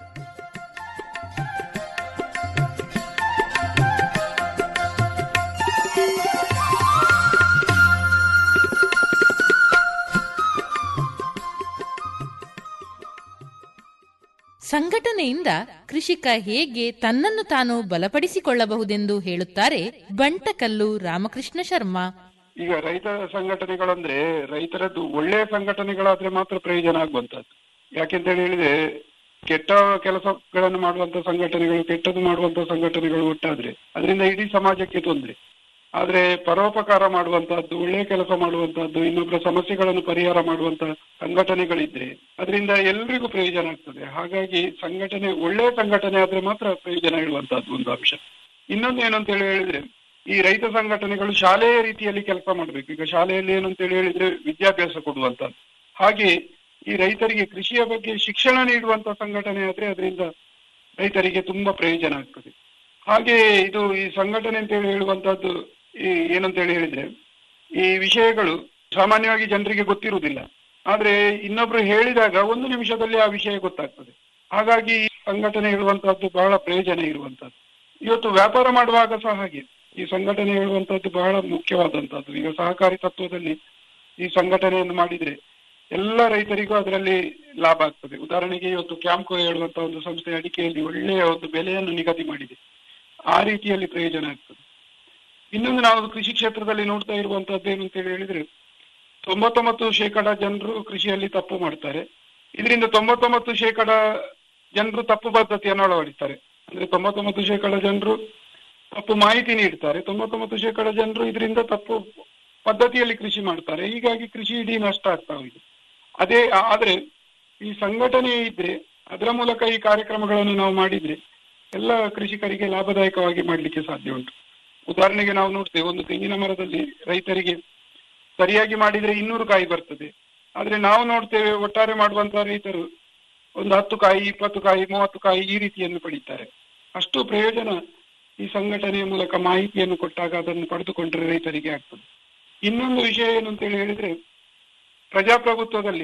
ಸಂಘಟನೆಯಿಂದ ಕೃಷಿಕ ಹೇಗೆ ತನ್ನನ್ನು ತಾನು ಬಲಪಡಿಸಿಕೊಳ್ಳಬಹುದೆಂದು ಹೇಳುತ್ತಾರೆ ಬಂಟಕಲ್ಲು ರಾಮಕೃಷ್ಣ ಶರ್ಮಾ ಈಗ ರೈತ ಸಂಘಟನೆಗಳಂದ್ರೆ ರೈತರದ್ದು ಒಳ್ಳೆಯ ಸಂಘಟನೆಗಳಾದ್ರೆ ಮಾತ್ರ ಪ್ರಯೋಜನ ಆಗುವಂತದ್ದು ಯಾಕೆಂತ ಹೇಳಿದ್ರೆ ಕೆಟ್ಟ ಕೆಲಸಗಳನ್ನು ಮಾಡುವಂತ ಸಂಘಟನೆಗಳು ಕೆಟ್ಟದ್ದು ಮಾಡುವಂತ ಸಂಘಟನೆಗಳು ಒಟ್ಟಾದ್ರೆ ಅದರಿಂದ ಇಡೀ ಸಮಾಜಕ್ಕೆ ತೊಂದರೆ ಆದ್ರೆ ಪರೋಪಕಾರ ಮಾಡುವಂತಹದ್ದು ಒಳ್ಳೆಯ ಕೆಲಸ ಮಾಡುವಂತಹದ್ದು ಇನ್ನೊಬ್ಬರ ಸಮಸ್ಯೆಗಳನ್ನು ಪರಿಹಾರ ಮಾಡುವಂತ ಸಂಘಟನೆಗಳಿದ್ರೆ ಅದರಿಂದ ಎಲ್ರಿಗೂ ಪ್ರಯೋಜನ ಆಗ್ತದೆ ಹಾಗಾಗಿ ಸಂಘಟನೆ ಒಳ್ಳೆಯ ಸಂಘಟನೆ ಆದ್ರೆ ಮಾತ್ರ ಪ್ರಯೋಜನ ಇರುವಂತಹದ್ದು ಒಂದು ಅಂಶ ಇನ್ನೊಂದು ಏನು ಅಂತ ಹೇಳಿ ಹೇಳಿದ್ರೆ ಈ ರೈತ ಸಂಘಟನೆಗಳು ಶಾಲೆಯ ರೀತಿಯಲ್ಲಿ ಕೆಲಸ ಮಾಡಬೇಕು ಈಗ ಶಾಲೆಯಲ್ಲಿ ಏನು ಅಂತ ಹೇಳಿ ಹೇಳಿದ್ರೆ ವಿದ್ಯಾಭ್ಯಾಸ ಕೊಡುವಂತದ್ದು ಹಾಗೆ ಈ ರೈತರಿಗೆ ಕೃಷಿಯ ಬಗ್ಗೆ ಶಿಕ್ಷಣ ನೀಡುವಂತ ಸಂಘಟನೆ ಆದ್ರೆ ಅದರಿಂದ ರೈತರಿಗೆ ತುಂಬಾ ಪ್ರಯೋಜನ ಆಗ್ತದೆ ಹಾಗೆ ಇದು ಈ ಸಂಘಟನೆ ಅಂತ ಹೇಳಿ ಹೇಳುವಂತಹದ್ದು ಈ ಏನಂತ ಹೇಳಿ ಹೇಳಿದ್ರೆ ಈ ವಿಷಯಗಳು ಸಾಮಾನ್ಯವಾಗಿ ಜನರಿಗೆ ಗೊತ್ತಿರುವುದಿಲ್ಲ ಆದ್ರೆ ಇನ್ನೊಬ್ರು ಹೇಳಿದಾಗ ಒಂದು ನಿಮಿಷದಲ್ಲಿ ಆ ವಿಷಯ ಗೊತ್ತಾಗ್ತದೆ ಹಾಗಾಗಿ ಈ ಸಂಘಟನೆ ಹೇಳುವಂತಹದ್ದು ಬಹಳ ಪ್ರಯೋಜನ ಇರುವಂತಹದ್ದು ಇವತ್ತು ವ್ಯಾಪಾರ ಮಾಡುವಾಗ ಸಹ ಹಾಗೆ ಈ ಸಂಘಟನೆ ಹೇಳುವಂತಹದ್ದು ಬಹಳ ಮುಖ್ಯವಾದಂತಹದ್ದು ಈಗ ಸಹಕಾರಿ ತತ್ವದಲ್ಲಿ ಈ ಸಂಘಟನೆಯನ್ನು ಮಾಡಿದ್ರೆ ಎಲ್ಲ ರೈತರಿಗೂ ಅದರಲ್ಲಿ ಲಾಭ ಆಗ್ತದೆ ಉದಾಹರಣೆಗೆ ಇವತ್ತು ಕ್ಯಾಂಪ್ಕೋ ಹೇಳುವಂತ ಒಂದು ಸಂಸ್ಥೆ ಅಡಿಕೆಯಲ್ಲಿ ಒಳ್ಳೆಯ ಒಂದು ಬೆಲೆಯನ್ನು ನಿಗದಿ ಮಾಡಿದೆ ಆ ರೀತಿಯಲ್ಲಿ ಪ್ರಯೋಜನ ಆಗ್ತದೆ ಇನ್ನೊಂದು ನಾವು ಕೃಷಿ ಕ್ಷೇತ್ರದಲ್ಲಿ ನೋಡ್ತಾ ಇರುವಂತಹದ್ದು ಏನು ಅಂತ ಹೇಳಿ ಹೇಳಿದ್ರೆ ತೊಂಬತ್ತೊಂಬತ್ತು ಶೇಕಡ ಜನರು ಕೃಷಿಯಲ್ಲಿ ತಪ್ಪು ಮಾಡ್ತಾರೆ ಇದರಿಂದ ತೊಂಬತ್ತೊಂಬತ್ತು ಶೇಕಡ ಜನರು ತಪ್ಪು ಪದ್ಧತಿಯನ್ನು ಅಳವಡಿಸ್ತಾರೆ ಅಂದ್ರೆ ತೊಂಬತ್ತೊಂಬತ್ತು ಶೇಕಡ ಜನರು ತಪ್ಪು ಮಾಹಿತಿ ನೀಡ್ತಾರೆ ತೊಂಬತ್ತೊಂಬತ್ತು ಶೇಕಡ ಜನರು ಇದರಿಂದ ತಪ್ಪು ಪದ್ಧತಿಯಲ್ಲಿ ಕೃಷಿ ಮಾಡ್ತಾರೆ ಹೀಗಾಗಿ ಕೃಷಿ ಇಡೀ ನಷ್ಟ ಆಗ್ತಾ ಹೋಗಿದೆ ಅದೇ ಆದ್ರೆ ಈ ಸಂಘಟನೆ ಇದ್ರೆ ಅದರ ಮೂಲಕ ಈ ಕಾರ್ಯಕ್ರಮಗಳನ್ನು ನಾವು ಮಾಡಿದ್ರೆ ಎಲ್ಲ ಕೃಷಿಕರಿಗೆ ಲಾಭದಾಯಕವಾಗಿ ಮಾಡ್ಲಿಕ್ಕೆ ಸಾಧ್ಯ ಉಂಟು ಉದಾಹರಣೆಗೆ ನಾವು ನೋಡ್ತೇವೆ ಒಂದು ತೆಂಗಿನ ಮರದಲ್ಲಿ ರೈತರಿಗೆ ಸರಿಯಾಗಿ ಮಾಡಿದ್ರೆ ಇನ್ನೂರು ಕಾಯಿ ಬರ್ತದೆ ಆದ್ರೆ ನಾವು ನೋಡ್ತೇವೆ ಒಟ್ಟಾರೆ ಮಾಡುವಂತಹ ರೈತರು ಒಂದು ಹತ್ತು ಕಾಯಿ ಇಪ್ಪತ್ತು ಕಾಯಿ ಮೂವತ್ತು ಕಾಯಿ ಈ ರೀತಿಯನ್ನು ಪಡೀತಾರೆ ಅಷ್ಟು ಪ್ರಯೋಜನ ಈ ಸಂಘಟನೆಯ ಮೂಲಕ ಮಾಹಿತಿಯನ್ನು ಕೊಟ್ಟಾಗ ಅದನ್ನು ಪಡೆದುಕೊಂಡ್ರೆ ರೈತರಿಗೆ ಆಗ್ತದೆ ಇನ್ನೊಂದು ವಿಷಯ ಏನು ಅಂತ ಹೇಳಿ ಹೇಳಿದ್ರೆ ಪ್ರಜಾಪ್ರಭುತ್ವದಲ್ಲಿ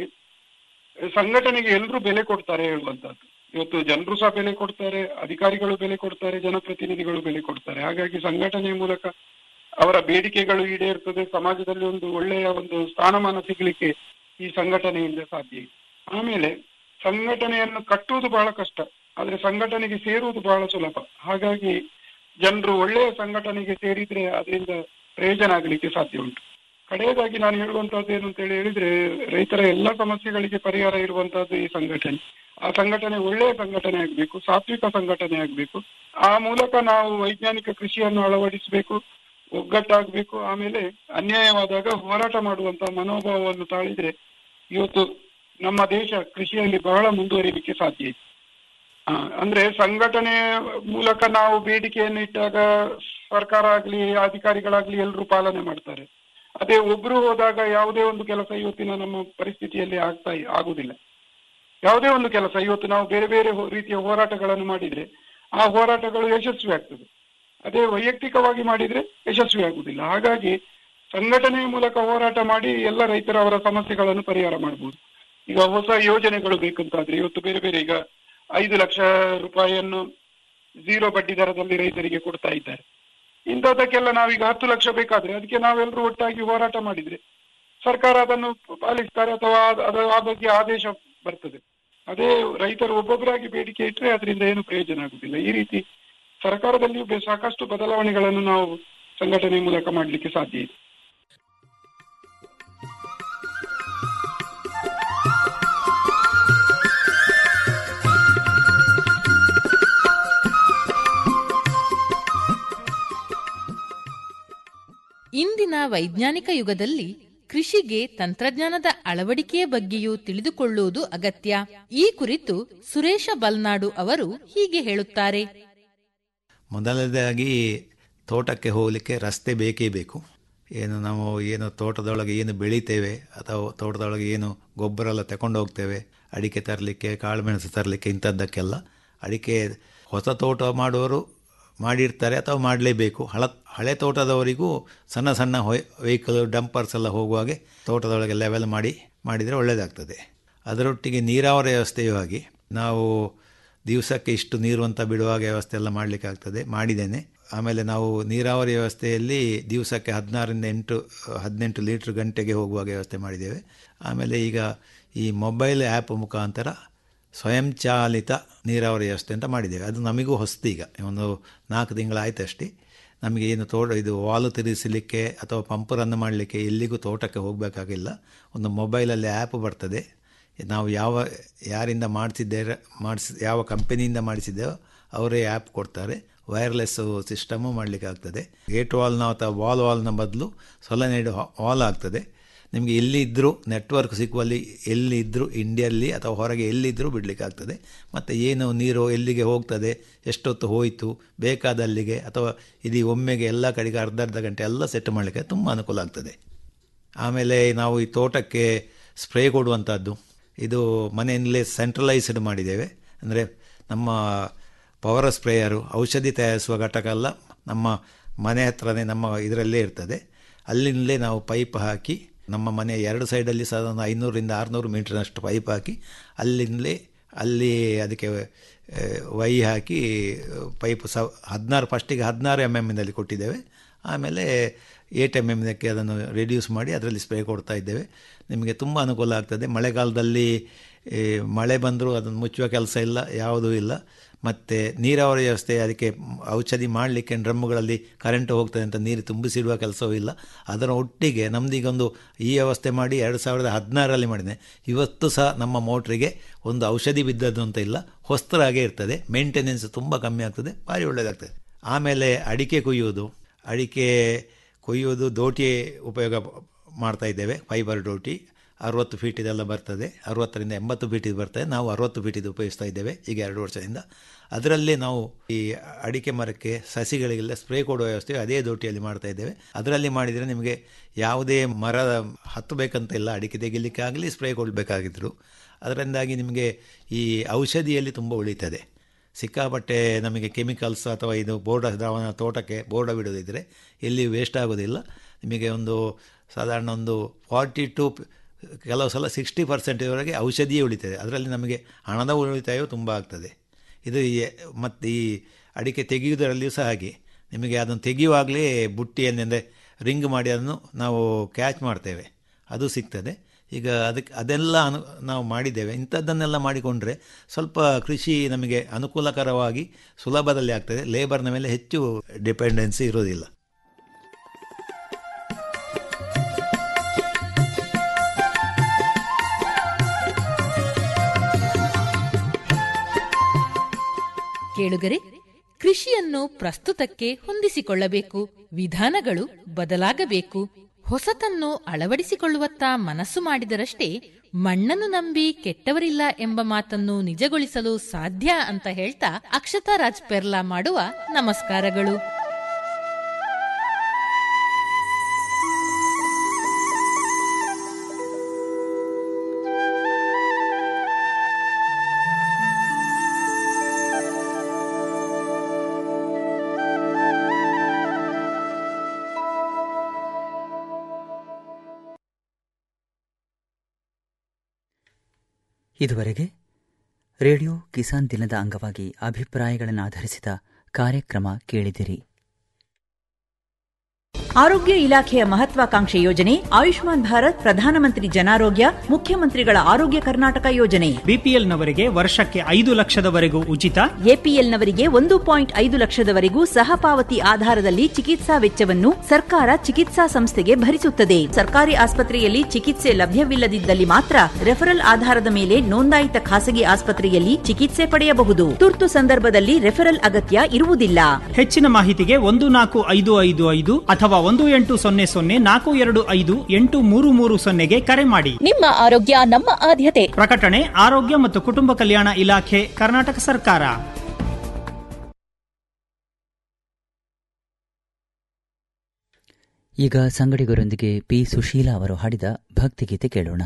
ಸಂಘಟನೆಗೆ ಎಲ್ಲರೂ ಬೆಲೆ ಕೊಡ್ತಾರೆ ಹೇಳುವಂತದ್ದು ಇವತ್ತು ಜನರು ಸಹ ಬೆಲೆ ಕೊಡ್ತಾರೆ ಅಧಿಕಾರಿಗಳು ಬೆಲೆ ಕೊಡ್ತಾರೆ ಜನಪ್ರತಿನಿಧಿಗಳು ಬೆಲೆ ಕೊಡ್ತಾರೆ ಹಾಗಾಗಿ ಸಂಘಟನೆಯ ಮೂಲಕ ಅವರ ಬೇಡಿಕೆಗಳು ಈಡೇರ್ತದೆ ಸಮಾಜದಲ್ಲಿ ಒಂದು ಒಳ್ಳೆಯ ಒಂದು ಸ್ಥಾನಮಾನ ಸಿಗ್ಲಿಕ್ಕೆ ಈ ಸಂಘಟನೆಯಿಂದ ಸಾಧ್ಯ ಇದೆ ಆಮೇಲೆ ಸಂಘಟನೆಯನ್ನು ಕಟ್ಟುವುದು ಬಹಳ ಕಷ್ಟ ಆದ್ರೆ ಸಂಘಟನೆಗೆ ಸೇರುವುದು ಬಹಳ ಸುಲಭ ಹಾಗಾಗಿ ಜನರು ಒಳ್ಳೆಯ ಸಂಘಟನೆಗೆ ಸೇರಿದ್ರೆ ಅದರಿಂದ ಪ್ರಯೋಜನ ಆಗಲಿಕ್ಕೆ ಸಾಧ್ಯ ಉಂಟು ಕಡೆಯದಾಗಿ ನಾನು ಹೇಳುವಂತಹದ್ದು ಏನು ಅಂತ ಹೇಳಿ ಹೇಳಿದ್ರೆ ರೈತರ ಎಲ್ಲ ಸಮಸ್ಯೆಗಳಿಗೆ ಪರಿಹಾರ ಇರುವಂತಹದ್ದು ಈ ಸಂಘಟನೆ ಆ ಸಂಘಟನೆ ಒಳ್ಳೆಯ ಸಂಘಟನೆ ಆಗಬೇಕು ಸಾತ್ವಿಕ ಸಂಘಟನೆ ಆಗಬೇಕು ಆ ಮೂಲಕ ನಾವು ವೈಜ್ಞಾನಿಕ ಕೃಷಿಯನ್ನು ಅಳವಡಿಸಬೇಕು ಒಗ್ಗಟ್ಟಾಗಬೇಕು ಆಮೇಲೆ ಅನ್ಯಾಯವಾದಾಗ ಹೋರಾಟ ಮಾಡುವಂತಹ ಮನೋಭಾವವನ್ನು ತಾಳಿದ್ರೆ ಇವತ್ತು ನಮ್ಮ ದೇಶ ಕೃಷಿಯಲ್ಲಿ ಬಹಳ ಮುಂದುವರಿಲಿಕ್ಕೆ ಸಾಧ್ಯ ಇದೆ ಆ, ಅಂದ್ರೆ ಸಂಘಟನೆಯ ಮೂಲಕ ನಾವು ಬೇಡಿಕೆಯನ್ನು ಇಟ್ಟಾಗ ಸರ್ಕಾರ ಆಗ್ಲಿ ಅಧಿಕಾರಿಗಳಾಗ್ಲಿ ಎಲ್ಲರೂ ಪಾಲನೆ ಮಾಡ್ತಾರೆ ಅದೇ ಒಬ್ರು ಹೋದಾಗ ಯಾವುದೇ ಒಂದು ಕೆಲಸ ಇವತ್ತಿನ ನಮ್ಮ ಪರಿಸ್ಥಿತಿಯಲ್ಲಿ ಆಗ್ತಾ ಆಗುದಿಲ್ಲ ಯಾವುದೇ ಒಂದು ಕೆಲಸ ಇವತ್ತು ನಾವು ಬೇರೆ ಬೇರೆ ಹೋ- ರೀತಿಯ ಹೋರಾಟಗಳನ್ನು ಮಾಡಿದ್ರೆ ಆ ಹೋರಾಟಗಳು ಯಶಸ್ವಿ ಆಗ್ತದೆ ಅದೇ ವೈಯಕ್ತಿಕವಾಗಿ ಮಾಡಿದ್ರೆ ಯಶಸ್ವಿ ಆಗುದಿಲ್ಲ ಹಾಗಾಗಿ ಸಂಘಟನೆಯ ಮೂಲಕ ಹೋರಾಟ ಮಾಡಿ ಎಲ್ಲ ರೈತರ ಅವರ ಸಮಸ್ಯೆಗಳನ್ನು ಪರಿಹಾರ ಮಾಡಬಹುದು ಈಗ ಹೊಸ ಯೋಜನೆಗಳು ಬೇಕಂತಾದ್ರೆ ಇವತ್ತು ಬೇರೆ ಬೇರೆ ಈಗ ಐದು ಲಕ್ಷ ರೂಪಾಯಿಯನ್ನು ಝೀರೋ ಬಡ್ಡಿ ದರದಲ್ಲಿ ರೈತರಿಗೆ ಕೊಡ್ತಾ ಇದ್ದಾರೆ ಇಂಥದಕ್ಕೆಲ್ಲ ನಾವೀಗ ಹತ್ತು ಲಕ್ಷ ಬೇಕಾದ್ರೆ ಅದಕ್ಕೆ ನಾವೆಲ್ಲರೂ ಒಟ್ಟಾಗಿ ಹೋರಾಟ ಮಾಡಿದ್ರೆ ಸರ್ಕಾರ ಅದನ್ನು ಪಾಲಿಸ್ತಾರೆ ಅಥವಾ ಅದ್- ಅದು ಆ ಬಗ್ಗೆ ಆದೇಶ ಬರ್ತದೆ ಅದೇ ರೈತರು ಒಬ್ಬೊಬ್ಬರಾಗಿ ಬೇಡಿಕೆ ಇಟ್ಟರೆ ಅದರಿಂದ ಏನು ಪ್ರಯೋಜನ ಆಗುದಿಲ್ಲ ಈ ರೀತಿ ಸರ್ಕಾರದಲ್ಲಿಯೂ ಬೆ- ಸಾಕಷ್ಟು ಬದಲಾವಣೆಗಳನ್ನು ನಾವು ಸಂಘಟನೆ ಮೂಲಕ ಮಾಡಲಿಕ್ಕೆ ಸಾಧ್ಯ ಇದೆ ಇಂದಿನ ವೈಜ್ಞಾನಿಕ ಯುಗದಲ್ಲಿ ಕೃಷಿಗೆ ತಂತ್ರಜ್ಞಾನದ ಅಳವಡಿಕೆಯ ಬಗ್ಗೆಯೂ ತಿಳಿದುಕೊಳ್ಳುವುದು ಅಗತ್ಯ ಈ ಕುರಿತು ಸುರೇಶ ಬಲ್ನಾಡು ಅವರು ಹೀಗೆ ಹೇಳುತ್ತಾರೆ ಮೊದಲನೇದಾಗಿ ತೋಟಕ್ಕೆ ಹೋಗಲಿಕ್ಕೆ ರಸ್ತೆ ಬೇಕೇ ಬೇಕು ಏನು ನಾವು ಏನು ತೋಟದೊಳಗೆ ಏನು ಬೆಳಿತೇವೆ ಅಥವಾ ತೋಟದೊಳಗೆ ಏನು ಗೊಬ್ಬರ ಎಲ್ಲ ತಗೊಂಡು ಹೋಗ್ತೇವೆ ಅಡಿಕೆ ತರಲಿಕ್ಕೆ ಕಾಳುಮೆಣಸು ತರಲಿಕ್ಕೆ ಇಂಥದ್ದಕ್ಕೆಲ್ಲ ಅಡಿಕೆ ಹೊಸ ತೋಟ ಮಾಡುವವರು ಮಾಡಿರ್ತಾರೆ ಅಥವಾ ಮಾಡಲೇಬೇಕು ಹಳ ಹಳೆ ತೋಟದವರಿಗೂ ಸಣ್ಣ ಸಣ್ಣ ವೆಹಿಕಲ್ ಡಂಪರ್ಸ್ ಎಲ್ಲ ಹೋಗುವಾಗೆ ತೋಟದೊಳಗೆ ಲೆವೆಲ್ ಮಾಡಿ ಮಾಡಿದರೆ ಒಳ್ಳೆಯದಾಗ್ತದೆ ಅದರೊಟ್ಟಿಗೆ ನೀರಾವರಿ ವ್ಯವಸ್ಥೆಯೂ ಹಾಗೆ ನಾವು ದಿವಸಕ್ಕೆ ಇಷ್ಟು ನೀರು ಅಂತ ಬಿಡುವಾಗ ವ್ಯವಸ್ಥೆ ಎಲ್ಲ ಮಾಡಲಿಕ್ಕೆ ಆಗ್ತದೆ ಮಾಡಿದ್ದೇನೆ ಆಮೇಲೆ ನಾವು ನೀರಾವರಿ ವ್ಯವಸ್ಥೆಯಲ್ಲಿ ದಿವಸಕ್ಕೆ ಹದಿನಾರರಿಂದ ಎಂಟು ಹದಿನೆಂಟು ಲೀಟ್ರ್ ಗಂಟೆಗೆ ಹೋಗುವಾಗ ವ್ಯವಸ್ಥೆ ಮಾಡಿದ್ದೇವೆ ಆಮೇಲೆ ಈಗ ಈ ಮೊಬೈಲ್ ಆ್ಯಪ್ ಮುಖಾಂತರ ಸ್ವಯಂಚಾಲಿತ ನೀರಾವರಿ ವ್ಯವಸ್ಥೆ ಅಂತ ಮಾಡಿದ್ದೇವೆ ಅದು ನಮಗೂ ಹೊಸದೀಗ ಒಂದು ನಾಲ್ಕು ತಿಂಗಳಾಯ್ತಷ್ಟೇ ನಮಗೆ ಏನು ತೋಟ ಇದು ವಾಲು ತಿರುಗಿಸಲಿಕ್ಕೆ ಅಥವಾ ಪಂಪ್ ರನ್ ಮಾಡಲಿಕ್ಕೆ ಎಲ್ಲಿಗೂ ತೋಟಕ್ಕೆ ಹೋಗಬೇಕಾಗಿಲ್ಲ ಒಂದು ಮೊಬೈಲಲ್ಲಿ ಆ್ಯಪ್ ಬರ್ತದೆ ನಾವು ಯಾವ ಯಾರಿಂದ ಮಾಡಿಸಿದ್ದೇವೆ ಮಾಡಿಸಿ ಯಾವ ಕಂಪನಿಯಿಂದ ಮಾಡಿಸಿದ್ದೇವೋ ಅವರೇ ಆ್ಯಪ್ ಕೊಡ್ತಾರೆ ವೈರ್ಲೆಸ್ ಸಿಸ್ಟಮು ಮಾಡಲಿಕ್ಕೆ ಆಗ್ತದೆ ಗೇಟ್ ವಾಲ್ನ ಅಥವಾ ವಾಲ್ ವಾಲ್ನ ಬದಲು ಸೊಲನೈಡ್ ವಾಲ್ ಆಗ್ತದೆ ನಿಮಗೆ ಎಲ್ಲಿ ಇದ್ದರೂ ನೆಟ್ವರ್ಕ್ ಸಿಕ್ಕುವಲ್ಲಿ ಎಲ್ಲಿ ಇದ್ದರೂ ಇಂಡಿಯಲ್ಲಿ ಅಥವಾ ಹೊರಗೆ ಎಲ್ಲಿದ್ದರೂ ಬಿಡಲಿಕ್ಕೆ ಆಗ್ತದೆ ಮತ್ತು ಏನು ನೀರು ಎಲ್ಲಿಗೆ ಹೋಗ್ತದೆ ಎಷ್ಟೊತ್ತು ಹೋಯಿತು ಬೇಕಾದಲ್ಲಿಗೆ ಅಥವಾ ಇಡೀ ಒಮ್ಮೆಗೆ ಎಲ್ಲ ಕಡೆಗೆ ಅರ್ಧ ಅರ್ಧ ಗಂಟೆ ಎಲ್ಲ ಸೆಟ್ ಮಾಡಲಿಕ್ಕೆ ತುಂಬ ಅನುಕೂಲ ಆಗ್ತದೆ ಆಮೇಲೆ ನಾವು ಈ ತೋಟಕ್ಕೆ ಸ್ಪ್ರೇ ಕೊಡುವಂಥದ್ದು ಇದು ಮನೆಯಲ್ಲೇ ಸೆಂಟ್ರಲೈಸ್ಡ್ ಮಾಡಿದ್ದೇವೆ ಅಂದರೆ ನಮ್ಮ ಪವರ್ ಸ್ಪ್ರೇಯರು ಔಷಧಿ ತಯಾರಿಸುವ ಘಟಕ ಎಲ್ಲ ನಮ್ಮ ಮನೆ ಹತ್ರನೇ ನಮ್ಮ ಇದರಲ್ಲೇ ಇರ್ತದೆ ಅಲ್ಲಿಂದಲೇ ನಾವು ಪೈಪ್ ಹಾಕಿ ನಮ್ಮ ಮನೆ ಎರಡು ಸೈಡಲ್ಲಿ ಸಾಧಾರಣ ಐನೂರಿಂದ ಆರುನೂರು ಮೀಟ್ರ್ನಷ್ಟು ಪೈಪ್ ಹಾಕಿ ಅಲ್ಲಿಂದಲೇ ಅಲ್ಲಿ ಅದಕ್ಕೆ ಆ, ವೈ ಹಾಕಿ ಪೈಪ್ ಸ ಹದಿನಾರು ಫಸ್ಟಿಗೆ ಹದಿನಾರು ಎಮ್ ಎಮ್ನಲ್ಲಿ ಕೊಟ್ಟಿದ್ದೇವೆ ಆಮೇಲೆ ಏಟ್ ಎಮ್ ಎಮ್ನಕ್ಕೆ ಅದನ್ನು ರೆಡ್ಯೂಸ್ ಮಾಡಿ ಅದರಲ್ಲಿ ಸ್ಪ್ರೇ ಕೊಡ್ತಾ ಇದ್ದೇವೆ ನಿಮಗೆ ತುಂಬ ಅನುಕೂಲ ಆಗ್ತದೆ ಮಳೆಗಾಲದಲ್ಲಿ ಈ, ಮಳೆ ಬಂದರೂ ಅದನ್ನು ಮುಚ್ಚುವ ಕೆಲಸ ಇಲ್ಲ ಯಾವುದೂ ಇಲ್ಲ ಮತ್ತು ನೀರಾವರಿ ವ್ಯವಸ್ಥೆ ಅದಕ್ಕೆ ಔಷಧಿ ಮಾಡಲಿಕ್ಕೆ ಡ್ರಮ್ಗಳಲ್ಲಿ ಕರೆಂಟ್ ಹೋಗ್ತದೆ ಅಂತ ನೀರು ತುಂಬಿಸಿಡುವ ಕೆಲಸವೂ ಇಲ್ಲ ಅದರ ಒಟ್ಟಿಗೆ ನಮ್ಮದೀಗೊಂದು ಈ ವ್ಯವಸ್ಥೆ ಮಾಡಿ ಎರಡು ಸಾವಿರದ ಹದಿನಾರರಲ್ಲಿ ಮಾಡಿದೆ ಇವತ್ತು ಸಹ ನಮ್ಮ ಮೋಟ್ರಿಗೆ ಒಂದು ಔಷಧಿ ಬಿದ್ದದ್ದು ಅಂತ ಇಲ್ಲ ಹೊಸ್ತರಾಗೇ ಇರ್ತದೆ ಮೇಂಟೆನೆನ್ಸ್ ತುಂಬ ಕಮ್ಮಿ ಆಗ್ತದೆ ಭಾರಿ ಒಳ್ಳೆಯದಾಗ್ತದೆ ಆಮೇಲೆ ಅಡಿಕೆ ಕೊಯ್ಯೋದು ಅಡಿಕೆ ಕೊಯ್ಯೋದು ದೋಟಿ ಉಪಯೋಗ ಮಾಡ್ತಾ ಇದ್ದೇವೆ ಫೈಬರ್ ಡೋಟಿ ಅರುವತ್ತು ಫೀಟ್ ಇದೆಲ್ಲ ಬರ್ತದೆ ಅರುವತ್ತರಿಂದ ಎಂಬತ್ತು ಫೀಟ್ ಇದು ಬರ್ತದೆ ನಾವು ಅರುವತ್ತು ಫೀಟ್ ಇದು ಉಪಯೋಗಿಸ್ತಾ ಇದ್ದೇವೆ ಈಗ ಎರಡು ವರ್ಷದಿಂದ ಅದರಲ್ಲಿ ನಾವು ಈ ಅಡಿಕೆ ಮರಕ್ಕೆ ಸಸಿಗಳಿಗೆಲ್ಲ ಸ್ಪ್ರೇ ಕೊಡುವ ವ್ಯವಸ್ಥೆ ಅದೇ ದೋಟಿಯಲ್ಲಿ ಮಾಡ್ತಾ ಇದ್ದೇವೆ ಅದರಲ್ಲಿ ಮಾಡಿದರೆ ನಿಮಗೆ ಯಾವುದೇ ಮರ ಹತ್ತಬೇಕಂತ ಇಲ್ಲ ಅಡಿಕೆ ತೆಗಿಲಿಕ್ಕೆ ಆಗಲಿ ಸ್ಪ್ರೇ ಕೊಡಬೇಕಾಗಿದ್ರು ಅದರಿಂದಾಗಿ ನಿಮಗೆ ಈ ಔಷಧಿಯಲ್ಲಿ ತುಂಬ ಉಳಿತದೆ ಸಿಕ್ಕಾಪಟ್ಟೆ ನಮಗೆ ಕೆಮಿಕಲ್ಸ್ ಅಥವಾ ಇದು ಬೋರ್ಡ ದ್ರಾವಣ ತೋಟಕ್ಕೆ ಬೋರ್ಡ ಬಿಡೋದಿದ್ದರೆ ಎಲ್ಲಿ ವೇಸ್ಟ್ ಆಗೋದಿಲ್ಲ ನಿಮಗೆ ಒಂದು ಸಾಧಾರಣ ಒಂದು ಫಾರ್ಟಿ ಟು ಕೆಲವು ಸಲ ಸಿಕ್ಸ್ಟಿ ಪರ್ಸೆಂಟ್ವರೆಗೆ ಔಷಧಿಯೇ ಉಳಿತದೆ ಅದರಲ್ಲಿ ನಮಗೆ ಹಣದ ಉಳಿತಾಯವೂ ತುಂಬ ಆಗ್ತದೆ ಇದು ಮತ್ತು ಈ ಅಡಿಕೆ ತೆಗೆಯುವುದರಲ್ಲಿಯೂ ಸಹ ಹಾಗೆ ನಿಮಗೆ ಅದನ್ನು ತೆಗೆಯುವಾಗಲೇ ಬುಟ್ಟಿಯನ್ನೆಂದರೆ ರಿಂಗ್ ಮಾಡಿ ಅದನ್ನು ನಾವು ಕ್ಯಾಚ್ ಮಾಡ್ತೇವೆ ಅದು ಸಿಗ್ತದೆ ಈಗ ಅದಕ್ಕೆ ಅದೆಲ್ಲ ಅನು ನಾವು ಮಾಡಿದ್ದೇವೆ ಇಂಥದ್ದನ್ನೆಲ್ಲ ಮಾಡಿಕೊಂಡ್ರೆ ಸ್ವಲ್ಪ ಕೃಷಿ ನಮಗೆ ಅನುಕೂಲಕರವಾಗಿ ಸುಲಭದಲ್ಲಿ ಆಗ್ತದೆ ಲೇಬರ್ನ ಮೇಲೆ ಹೆಚ್ಚು ಡಿಪೆಂಡೆನ್ಸಿ ಇರೋದಿಲ್ಲ ಕೇಳುಗರೆ ಕೃಷಿಯನ್ನು ಪ್ರಸ್ತುತಕ್ಕೆ ಹೊಂದಿಸಿಕೊಳ್ಳಬೇಕು ವಿಧಾನಗಳು ಬದಲಾಗಬೇಕು ಹೊಸತನ್ನು ಅಳವಡಿಸಿಕೊಳ್ಳುವತ್ತ ಮನಸ್ಸು ಮಾಡಿದರಷ್ಟೇ ಮಣ್ಣನ್ನು ನಂಬಿ ಕೆಟ್ಟವರಿಲ್ಲ ಎಂಬ ಮಾತನ್ನು ನಿಜಗೊಳಿಸಲು ಸಾಧ್ಯ ಅಂತ ಹೇಳ್ತಾ ಅಕ್ಷತಾ ರಾಜ್ ಪೆರ್ಲಾ ಮಾಡುವ ನಮಸ್ಕಾರಗಳು ಇದುವರೆಗೆ ರೇಡಿಯೋ ಕಿಸಾನ್ ದಿನದ ಅಂಗವಾಗಿ ಅಭಿಪ್ರಾಯಗಳನ್ನು ಆಧರಿಸಿದ ಕಾರ್ಯಕ್ರಮ ಕೇಳಿದಿರಿ ಆರೋಗ್ಯ ಇಲಾಖೆಯ ಮಹತ್ವಾಕಾಂಕ್ಷೆ ಯೋಜನೆ ಆಯುಷ್ಮಾನ್ ಭಾರತ್ ಪ್ರಧಾನಮಂತ್ರಿ ಜನಾರೋಗ್ಯ ಮುಖ್ಯಮಂತ್ರಿಗಳ ಆರೋಗ್ಯ ಕರ್ನಾಟಕ ಯೋಜನೆ ಬಿಪಿಎಲ್ನವರಿಗೆ ವರ್ಷಕ್ಕೆ ಐದು ಲಕ್ಷದವರೆಗೂ ಉಚಿತ ಎಪಿಎಲ್ನವರಿಗೆ ಒಂದು ಪಾಯಿಂಟ್ ಐದು ಲಕ್ಷದವರೆಗೂ ಸಹಪಾವತಿ ಆಧಾರದಲ್ಲಿ ಚಿಕಿತ್ಸಾ ವೆಚ್ಚವನ್ನು ಸರ್ಕಾರ ಚಿಕಿತ್ಸಾ ಸಂಸ್ಥೆಗೆ ಭರಿಸುತ್ತದೆ ಸರ್ಕಾರಿ ಆಸ್ಪತ್ರೆಯಲ್ಲಿ ಚಿಕಿತ್ಸೆ ಲಭ್ಯವಿಲ್ಲದಿದ್ದಲ್ಲಿ ಮಾತ್ರ ರೆಫರಲ್ ಆಧಾರದ ಮೇಲೆ ನೋಂದಾಯಿತ ಖಾಸಗಿ ಆಸ್ಪತ್ರೆಯಲ್ಲಿ ಚಿಕಿತ್ಸೆ ಪಡೆಯಬಹುದು ತುರ್ತು ಸಂದರ್ಭದಲ್ಲಿ ರೆಫರಲ್ ಅಗತ್ಯ ಇರುವುದಿಲ್ಲ ಹೆಚ್ಚಿನ ಮಾಹಿತಿಗೆ ಒಂದು ನಾಲ್ಕು ಐದು ಐದು ಐದು ಅಥವಾ ಒಂದು ಎಂಟು ಸೊನ್ನೆ ಸೊನ್ನೆ ನಾಲ್ಕು ಎರಡು ಐದು ಎಂಟು ಮೂರು ಮೂರು ಸೊನ್ನೆಗೆ ಕರೆ ಮಾಡಿ ನಿಮ್ಮ ಆರೋಗ್ಯ ನಮ್ಮ ಆದ್ಯತೆ ಪ್ರಕಟಣೆ ಆರೋಗ್ಯ ಮತ್ತು ಕುಟುಂಬ ಕಲ್ಯಾಣ ಇಲಾಖೆ ಕರ್ನಾಟಕ ಸರ್ಕಾರ ಈಗ ಸಂಗಡಿಗರೊಂದಿಗೆ ಪಿ ಸುಶೀಲಾ ಅವರು ಹಾಡಿದ ಭಕ್ತಿಗೀತೆ ಕೇಳೋಣ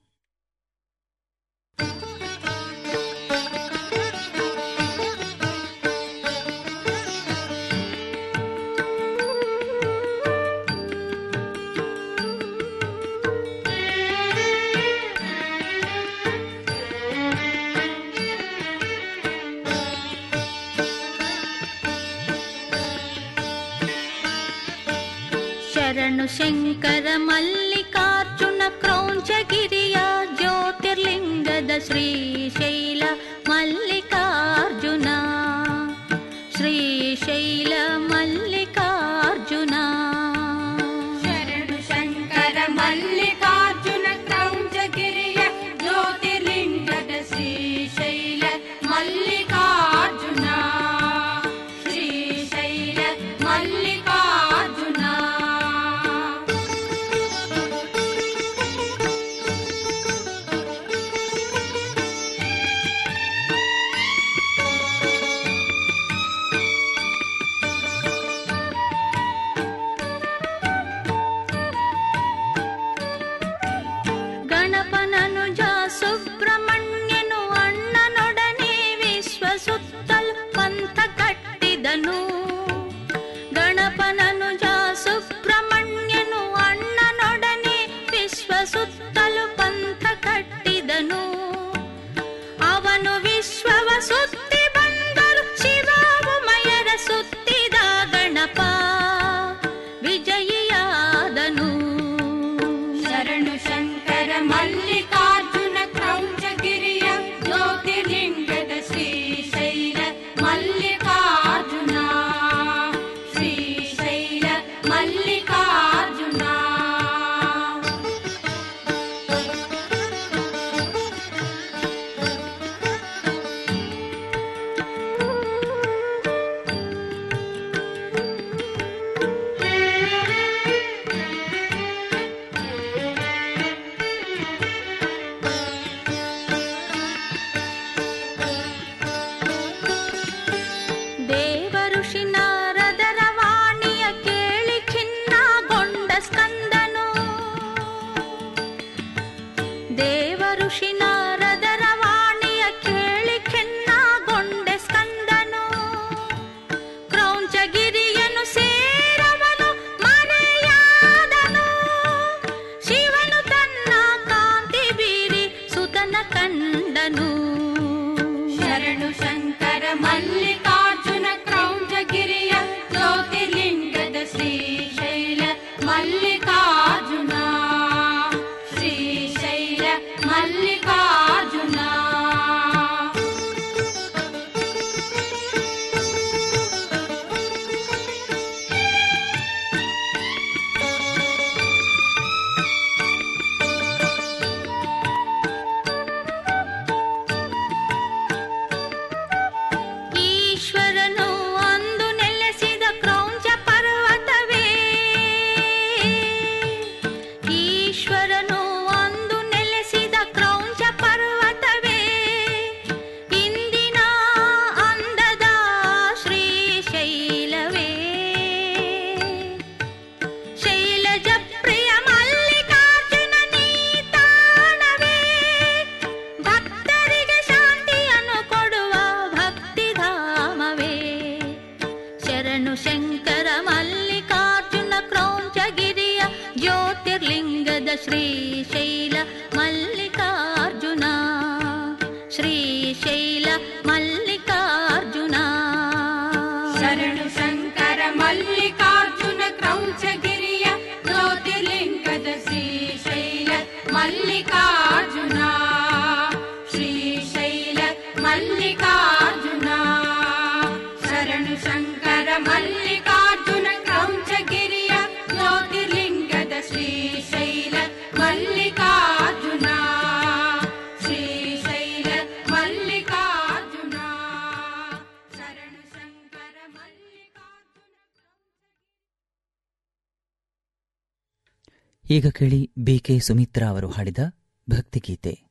ಶರಣು ಶಂಕರ ಮಲ್ಲಿಕಾರ್ಜುನ ಕ್ರೌಂಚಗಿರಿಯ ಜ್ಯೋತಿರ್ಲಿಂಗದ ಶ್ರೀಶೈಲ ಮಲ್ಲಿಕಾರ್ಜುನ ಶ್ರೀಶೈಲ ಮಲ್ಲಿಕಾರ್ಜುನ ಶರಣು ಶಂಕರ ಮಲ್ಲಿಕಾರ್ಜುನ ಕ್ರೌಂಚಗಿರಿಯ ಜ್ಯೋತಿರ್ಲಿಂಗದ ಶ್ರೀಶೈಲ ಮಲ್ಲಿಕಾರ್ಜುನ ಶ್ರೀಶೈಲ ಮಲ್ಲಿಕಾರ್ಜುನ ಗಣಪನನುಜ ಸುಬ್ರಹ್ಮಣ್ಯನು ಅಣ್ಣನೊಡನೆ ವಿಶ್ವ ಸುತ್ತಲು ಪಂಥ ಕಟ್ಟಿದನು ಗಣಪನನುಜ ಸುಬ್ರಹ್ಮಣ್ಯನು ಅಣ್ಣನೊಡನೆ ವಿಶ್ವ ಸುತ್ತಲು ಪಂಥ ಕಟ್ಟಿದನು ಅವನು ವಿಶ್ವವ ಸುತ್ತಿ ಬಂದರು ಶಿವಾವುಮಯರ ಸುತ್ತಿದ ಗಣಪ ವಿಜಯಿಯಾದನು ಶರಣು ಶಂಕರ ಮಲ್ಲಿಕಾರ್ಜುನ ಕ್ರೌಂಚಗಿರಿಯ ಜ್ಯೋತಿರ್ಲಿಂಗದ ಶ್ರೀಶೈಲ ಮಲ್ಲಿಕಾರ್ಜುನ ಶ್ರೀಶೈಲ ಮಲ್ಲಿಕಾರ್ಜುನ ದೇವಋಷಿ ನಾರದರ ವಾಣಿಯ ಕೇಳಿ ಖಿನ್ನಗೊಂಡ ಸ್ಕಂದನು ದೇವಋಷಿ ನಾರದರ ವಾಣಿಯ ಕೇಳಿ ಖಿನ್ನಗೊಂಡ ಸ್ಕಂದನು ಕ್ರೌಂಚಗಿರಿಯನು ಸೇರವನು ಮರೆಯಾದನು ಶಿವನು ತನ್ನ ಕಾಂತಿ ಬೀರಿ ಸುತನ ಕಂಡನು ಶರಣು ಶಂಕರ ಮಲ್ಲಿಕಾರ್ಜುನ ಕ್ರೌಂಚಗಿರಿಯ ಜ್ಯೋತಿರ್ಲಿಂಗದ ಶ್ರೀಶೈಲ ಮಲ್ಲಿಕಾರ್ಜುನ ಶ್ರೀಶೈಲ ಮಲ್ಲಿಕಾರ್ಜುನ ಈಶ್ವರನು ಅಂದು ನೆಲೆಸಿದ ಕ್ರೌಂಚ ಪರ್ವತವೇ ಈಶ್ವರನು ಅಂದು ನೆಲೆಸಿದ ಕ್ರೌಂಚ ಪರ್ವತವೇ ಇಂದಿನ ಅಂದದ ಶ್ರೀಶೈಲವೇ ಶೈಲಜ ಪ್ರಿಯ ಮಲ್ಲಿಕಾರ್ಜುನ ನೀತಾಣವೇ ಭಕ್ತರಿಗೆ ಶಾಂತಿಯನ್ನು ಕೊಡುವ ಭಕ್ತಿಧಾಮವೇ ಶರಣು ಶಂಕರ ಮಲ್ಲಿಕಾರ್ಜುನ ಕ್ರೌಂಚಗಿರಿಯ ಜ್ಯೋತಿರ್ಲಿಂಗದ ಶ್ರೀಶೈಲ ಮಲ್ಲಿಕಾರ್ಜುನ ಶ್ರೀಶೈಲ ಮಲ್ಲಿಕಾರ್ಜುನ ಶರಣು ಶಂಕರ ಮಲ್ಲಿಕಾರ್ಜುನ ಕ್ರೌಂಚಗಿರಿಯ ಈಗ ಕೇಳಿ ಬಿಕೆ ಸುಮಿತ್ರಾ ಅವರು ಹಾಡಿದ ಭಕ್ತಿಗೀತೆ